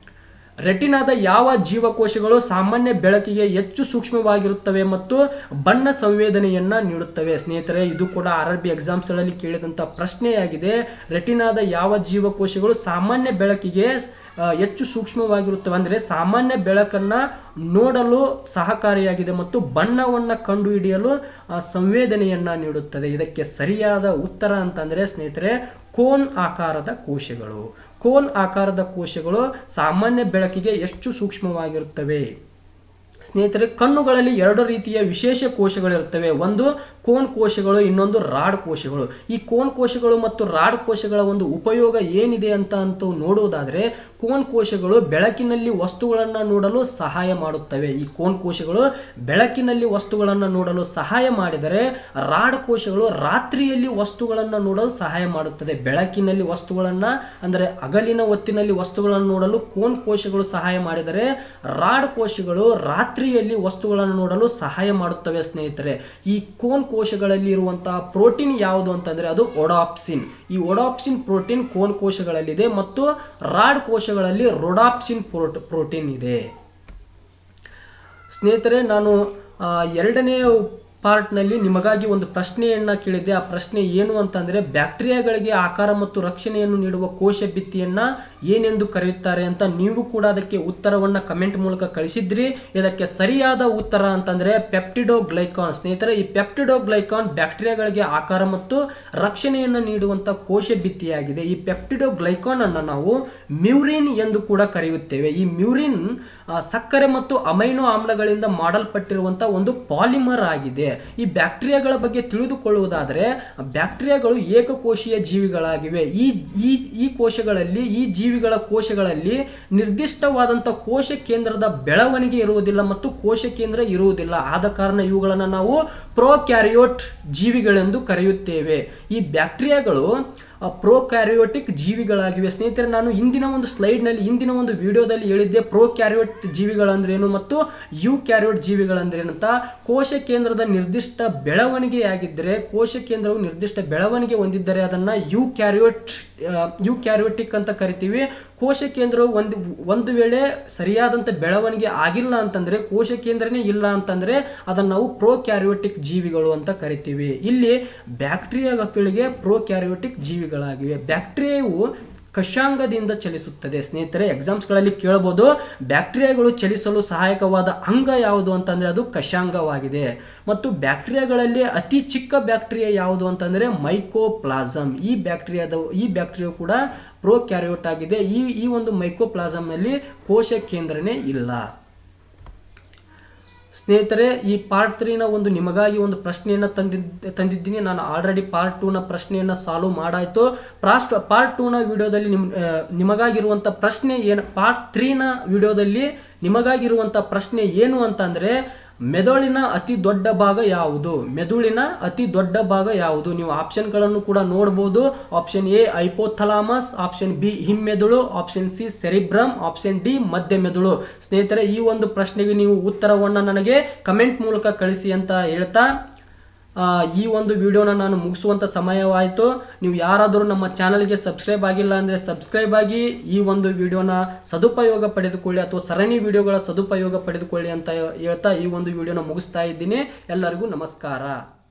A: ರೆಟಿನಾದ ಯಾವ ಜೀವಕೋಶಗಳು ಸಾಮಾನ್ಯ ಬೆಳಕಿಗೆ ಹೆಚ್ಚು ಸೂಕ್ಷ್ಮವಾಗಿರುತ್ತವೆ ಮತ್ತು ಬಣ್ಣ ಸಂವೇದನೆಯನ್ನ ನೀಡುತ್ತವೆ ಸ್ನೇಹಿತರೆ ಇದು ಕೂಡ ಆರ್ ಆರ್ ಬಿ ಎಕ್ಸಾಮ್ಸ್ಗಳಲ್ಲಿ ಕೇಳಿದಂಥ ಪ್ರಶ್ನೆಯಾಗಿದೆ ರೆಟಿನಾದ ಯಾವ ಜೀವಕೋಶಗಳು ಸಾಮಾನ್ಯ ಬೆಳಕಿಗೆ ಆ, ಹೆಚ್ಚು ಸೂಕ್ಷ್ಮವಾಗಿರುತ್ತವೆ ಅಂದರೆ ಸಾಮಾನ್ಯ ಬೆಳಕನ್ನು ನೋಡಲು ಸಹಕಾರಿಯಾಗಿದೆ ಮತ್ತು ಬಣ್ಣವನ್ನು ಕಂಡುಹಿಡಿಯಲು ಆ, ಸಂವೇದನೆಯನ್ನ ನೀಡುತ್ತದೆ ಇದಕ್ಕೆ ಸರಿಯಾದ ಉತ್ತರ ಅಂತಂದರೆ ಸ್ನೇಹಿತರೆ ಕೋನ್ ಆಕಾರದ ಕೋಶಗಳು ಕೋನ್ ಆಕಾರದ ಕೋಶಗಳು ಸಾಮಾನ್ಯ ಬೆಳಕಿಗೆ ಎಷ್ಟು ಸೂಕ್ಷ್ಮವಾಗಿರುತ್ತವೆ ಸ್ನೇಹಿತರೆ ಕಣ್ಣುಗಳಲ್ಲಿ ಎರಡು ರೀತಿಯ ವಿಶೇಷ ಕೋಶಗಳಿರುತ್ತವೆ ಒಂದು ಕೋನ್ ಕೋಶಗಳು ಇನ್ನೊಂದು ರಾಡ್ ಕೋಶಗಳು ಈ ಕೋನ್ ಕೋಶಗಳು ಮತ್ತು ರಾಡ್ ಕೋಶಗಳ ಒಂದು ಉಪಯೋಗ ಏನಿದೆ ಅಂತ ಅಂತೂ ನೋಡುವುದಾದರೆ ಕೋನ್ ಕೋಶಗಳು ಬೆಳಕಿನಲ್ಲಿ ವಸ್ತುಗಳನ್ನು ನೋಡಲು ಸಹಾಯ ಮಾಡುತ್ತವೆ ಈ ಕೋನ್ ಕೋಶಗಳು ಬೆಳಕಿನಲ್ಲಿ ವಸ್ತುಗಳನ್ನು ನೋಡಲು ಸಹಾಯ ಮಾಡಿದರೆ ರಾಡ್ ಕೋಶಗಳು ರಾತ್ರಿಯಲ್ಲಿ ವಸ್ತುಗಳನ್ನು ನೋಡಲು ಸಹಾಯ ಮಾಡುತ್ತದೆ ಬೆಳಕಿನಲ್ಲಿ ವಸ್ತುಗಳನ್ನು ಅಂದರೆ ಹಗಲಿನ ಹೊತ್ತಿನಲ್ಲಿ ವಸ್ತುಗಳನ್ನು ನೋಡಲು ಕೋನ್ ಕೋಶಗಳು ಸಹಾಯ ಮಾಡಿದರೆ ರಾಡ್ ಕೋಶಗಳು ರಾತ್ರಿ ರಾತ್ರಿಯಲ್ಲಿ ವಸ್ತುಗಳನ್ನು ನೋಡಲು ಸಹಾಯ ಮಾಡುತ್ತವೆ ಸ್ನೇಹಿತರೆ ಈ ಕೋನ್ ಕೋಶಗಳಲ್ಲಿ ಇರುವಂತಹ ಪ್ರೋಟೀನ್ ಯಾವುದು ಅಂತಂದ್ರೆ ಅದು ಒಡಾಪ್ಸಿನ್ ಈ ಒಡಾಪ್ಸಿನ್ ಪ್ರೋಟೀನ್ ಕೋನ್ ಕೋಶಗಳಲ್ಲಿದೆ ಮತ್ತು ರಾಡ್ ಕೋಶಗಳಲ್ಲಿ ರೊಡಾಪ್ಸಿನ್ ಪ್ರೋಟೀನ್ ಇದೆ ಸ್ನೇಹಿತರೆ ನಾನು ಆ, ಎರಡನೇ ಪಾರ್ಟ್ನಲ್ಲಿ ನಿಮಗಾಗಿ ಒಂದು ಪ್ರಶ್ನೆಯನ್ನ ಕೇಳಿದ್ದೆ ಆ ಪ್ರಶ್ನೆ ಏನು ಅಂತಂದ್ರೆ ಬ್ಯಾಕ್ಟೀರಿಯಾಗಳಿಗೆ ಆಕಾರ ಮತ್ತು ರಕ್ಷಣೆಯನ್ನು ನೀಡುವ ಕೋಶ ಭಿತ್ತಿಯನ್ನ ಏನೆಂದು ಕರೆಯುತ್ತಾರೆ ಅಂತ ನೀವು ಕೂಡ ಅದಕ್ಕೆ ಉತ್ತರವನ್ನ ಕಮೆಂಟ್ ಮೂಲಕ ಕಳಿಸಿದ್ರಿ ಇದಕ್ಕೆ ಸರಿಯಾದ ಉತ್ತರ ಅಂತಂದ್ರೆ ಪೆಪ್ಟಿಡೋ ಗ್ಲೈಕಾನ್ ಸ್ನೇಹಿತರೆ ಈ ಪೆಪ್ಟಿಡೋ ಗ್ಲೈಕಾನ್ ಬ್ಯಾಕ್ಟೀರಿಯಾಗಳಿಗೆ ಆಕಾರ ಮತ್ತು ರಕ್ಷಣೆಯನ್ನು ನೀಡುವಂತ ಕೋಶ ಭಿತ್ತಿಯಾಗಿದೆ ಈ ಪೆಪ್ಟಿಡೋ ಗ್ಲೈಕಾನ್ ಅನ್ನ ನಾವು ಮ್ಯೂರಿನ್ ಎಂದು ಕೂಡ ಕರೆಯುತ್ತೇವೆ ಈ ಮ್ಯೂರಿನ್ ಆ, ಸಕ್ಕರೆ ಮತ್ತು ಅಮೈನೋ ಆಮ್ಲಗಳಿಂದ ಮಾಡಲ್ಪಟ್ಟಿರುವಂತ ಒಂದು ಪಾಲಿಮರ್ ಆಗಿದೆ ಈ ಬ್ಯಾಕ್ಟೀರಿಯಾಗಳ ಬಗ್ಗೆ ತಿಳಿದುಕೊಳ್ಳುವುದಾದರೆ ಬ್ಯಾಕ್ಟೀರಿಯಾಗಳು ಏಕಕೋಶೀಯ ಜೀವಿಗಳಾಗಿವೆ ಈ ಈ ಈ ಕೋಶಗಳಲ್ಲಿ ಈ ಜೀವಿಗಳ ಕೋಶಗಳಲ್ಲಿ ನಿರ್ದಿಷ್ಟವಾದಂಥ ಕೋಶ ಕೇಂದ್ರದ ಬೆಳವಣಿಗೆ ಇರುವುದಿಲ್ಲ ಮತ್ತು ಕೋಶ ಕೇಂದ್ರ ಇರುವುದಿಲ್ಲ ಆದ ಕಾರಣ ಇವುಗಳನ್ನು ನಾವು ಪ್ರೋಕ್ಯಾರಿಯೋಟ್ ಜೀವಿಗಳೆಂದು ಕರೆಯುತ್ತೇವೆ ಈ ಬ್ಯಾಕ್ಟೀರಿಯಾಗಳು ಪ್ರೋಕ್ಯಾರಿಯೋಟಿಕ್ ಜೀವಿಗಳಾಗಿವೆ ಸ್ನೇಹಿತರೆ ನಾನು ಇಂದಿನ ಒಂದು ಸ್ಲೈಡ್ನಲ್ಲಿ ಇಂದಿನ ಒಂದು ವಿಡಿಯೋದಲ್ಲಿ ಹೇಳಿದ್ದೆ ಪ್ರೋಕ್ಯಾರಿಯೋಟ್ ಜೀವಿಗಳಂದ್ರೇನು ಮತ್ತು ಯು ಕ್ಯಾರಿಯೋಟ್ ಜೀವಿಗಳಂದ್ರೇನು ಅಂತ ಕೋಶ ಕೇಂದ್ರದ ನಿರ್ದಿಷ್ಟ ಬೆಳವಣಿಗೆಯಾಗಿದ್ದರೆ ಕೋಶ ಕೇಂದ್ರವು ನಿರ್ದಿಷ್ಟ ಬೆಳವಣಿಗೆ ಹೊಂದಿದ್ದರೆ ಅದನ್ನ ಯು ಕ್ಯಾರಿಯೋಟ್ ಯು ಕ್ಯಾರಿಯೋಟಿಕ್ ಅಂತ ಕರಿತೀವಿ ಕೋಶ ಕೇಂದ್ರವು ಒಂದು ಒಂದು ವೇಳೆ ಸರಿಯಾದಂಥ ಬೆಳವಣಿಗೆ ಆಗಿಲ್ಲ ಅಂತಂದ್ರೆ ಕೋಶ ಕೇಂದ್ರನೇ ಇಲ್ಲ ಅಂತಂದ್ರೆ ಅದನ್ನು ನಾವು ಪ್ರೋಕ್ಯಾರಿಯೋಟಿಕ್ ಜೀವಿಗಳು ಅಂತ ಕರಿತೀವಿ ಇಲ್ಲಿ ಬ್ಯಾಕ್ಟೀರಿಯಾಗಳಿಗೆ ಪ್ರೋಕ್ಯಾರಿಯೋಟಿಕ್ ಜೀವಿಗಳಾಗಿವೆ ಬ್ಯಾಕ್ಟೀರಿಯಾವು ಕಷಾಂಗದಿಂದ ಚಲಿಸುತ್ತದೆ ಸ್ನೇಹಿತರೆ ಎಕ್ಸಾಮ್ಸ್ಗಳಲ್ಲಿ ಕೇಳಬಹುದು ಬ್ಯಾಕ್ಟೀರಿಯಾಗಳು ಚಲಿಸಲು ಸಹಾಯಕವಾದ ಅಂಗ ಯಾವುದು ಅಂತಂದ್ರೆ ಅದು ಕಷಾಂಗವಾಗಿದೆ ಮತ್ತು ಬ್ಯಾಕ್ಟೀರಿಯಾಗಳಲ್ಲಿ ಅತಿ ಚಿಕ್ಕ ಬ್ಯಾಕ್ಟೀರಿಯಾ ಯಾವುದು ಅಂತಂದ್ರೆ ಮೈಕೋಪ್ಲಾಸಮ್ ಈ ಬ್ಯಾಕ್ಟೀರಿಯಾದ ಈ ಬ್ಯಾಕ್ಟೀರಿಯಾ ಕೂಡ ಪ್ರೋಕ್ಯಾರಿಯೋಟ್ ಆಗಿದೆ ಈ ಈ ಒಂದು ಮೈಕೋಪ್ಲಾಸಮ್ನಲ್ಲಿ ಕೋಶ ಕೇಂದ್ರನೇ ಇಲ್ಲ ಸ್ನೇಹಿತರೆ ಈ ಪಾರ್ಟ್ ತ್ರೀನ ಒಂದು ನಿಮಗಾಗಿ ಒಂದು ಪ್ರಶ್ನೆಯನ್ನು ತಂದಿದ್ದ ತಂದಿದ್ದೀನಿ ನಾನು ಆಲ್ರೆಡಿ ಪಾರ್ಟ್ ಟೂನ ಪ್ರಶ್ನೆಯನ್ನು ಸಾಲ್ವ್ ಮಾಡಾಯಿತು ಪ್ರಾಸ್ಟ್ ಪಾರ್ಟ್ ಟೂನ ವಿಡಿಯೋದಲ್ಲಿ ನಿಮ್ ಆ, ನಿಮಗಾಗಿರುವಂಥ ಪ್ರಶ್ನೆ ಏನು ಪಾರ್ಟ್ ತ್ರೀನ ವಿಡಿಯೋದಲ್ಲಿ ನಿಮಗಾಗಿರುವಂಥ ಪ್ರಶ್ನೆ ಏನು ಅಂತಂದರೆ ಮೆದುಳಿನ ಅತಿ ದೊಡ್ಡ ಭಾಗ ಯಾವುದು ಮೆದುಳಿನ ಅತಿ ದೊಡ್ಡ ಭಾಗ ಯಾವುದು ನೀವು ಆಪ್ಷನ್ಗಳನ್ನು ಕೂಡ ನೋಡ್ಬೋದು option A hypothalamus option B ಹಿಮ್ಮೆದುಳು option C cerebrum option D ಮಧ್ಯ ಮೆದುಳು ಸ್ನೇಹಿತರೆ ಈ ಒಂದು ಪ್ರಶ್ನೆಗೆ ನೀವು ಉತ್ತರವನ್ನು ನನಗೆ ಕಮೆಂಟ್ ಮೂಲಕ ಕಳಿಸಿ ಅಂತ ಹೇಳ್ತಾ ಆ, ಈ ಒಂದು ವಿಡಿಯೋನ ನಾನು ಮುಗಿಸುವಂಥ ಸಮಯವಾಯಿತು ನೀವು ಯಾರಾದರೂ ನಮ್ಮ ಚಾನಲ್ಗೆ ಸಬ್ಸ್ಕ್ರೈಬ್ ಆಗಿಲ್ಲ ಅಂದರೆ ಸಬ್ಸ್ಕ್ರೈಬ್ ಆಗಿ ಈ ಒಂದು ವಿಡಿಯೋನ ಸದುಪಯೋಗ ಪಡೆದುಕೊಳ್ಳಿ ಅಥವಾ ಸರಣಿ ವಿಡಿಯೋಗಳ ಸದುಪಯೋಗ ಪಡೆದುಕೊಳ್ಳಿ ಅಂತ ಹೇಳ್ತಾ ಈ ಒಂದು ವಿಡಿಯೋನ ಮುಗಿಸ್ತಾ ಇದ್ದೀನಿ ಎಲ್ಲರಿಗೂ ನಮಸ್ಕಾರ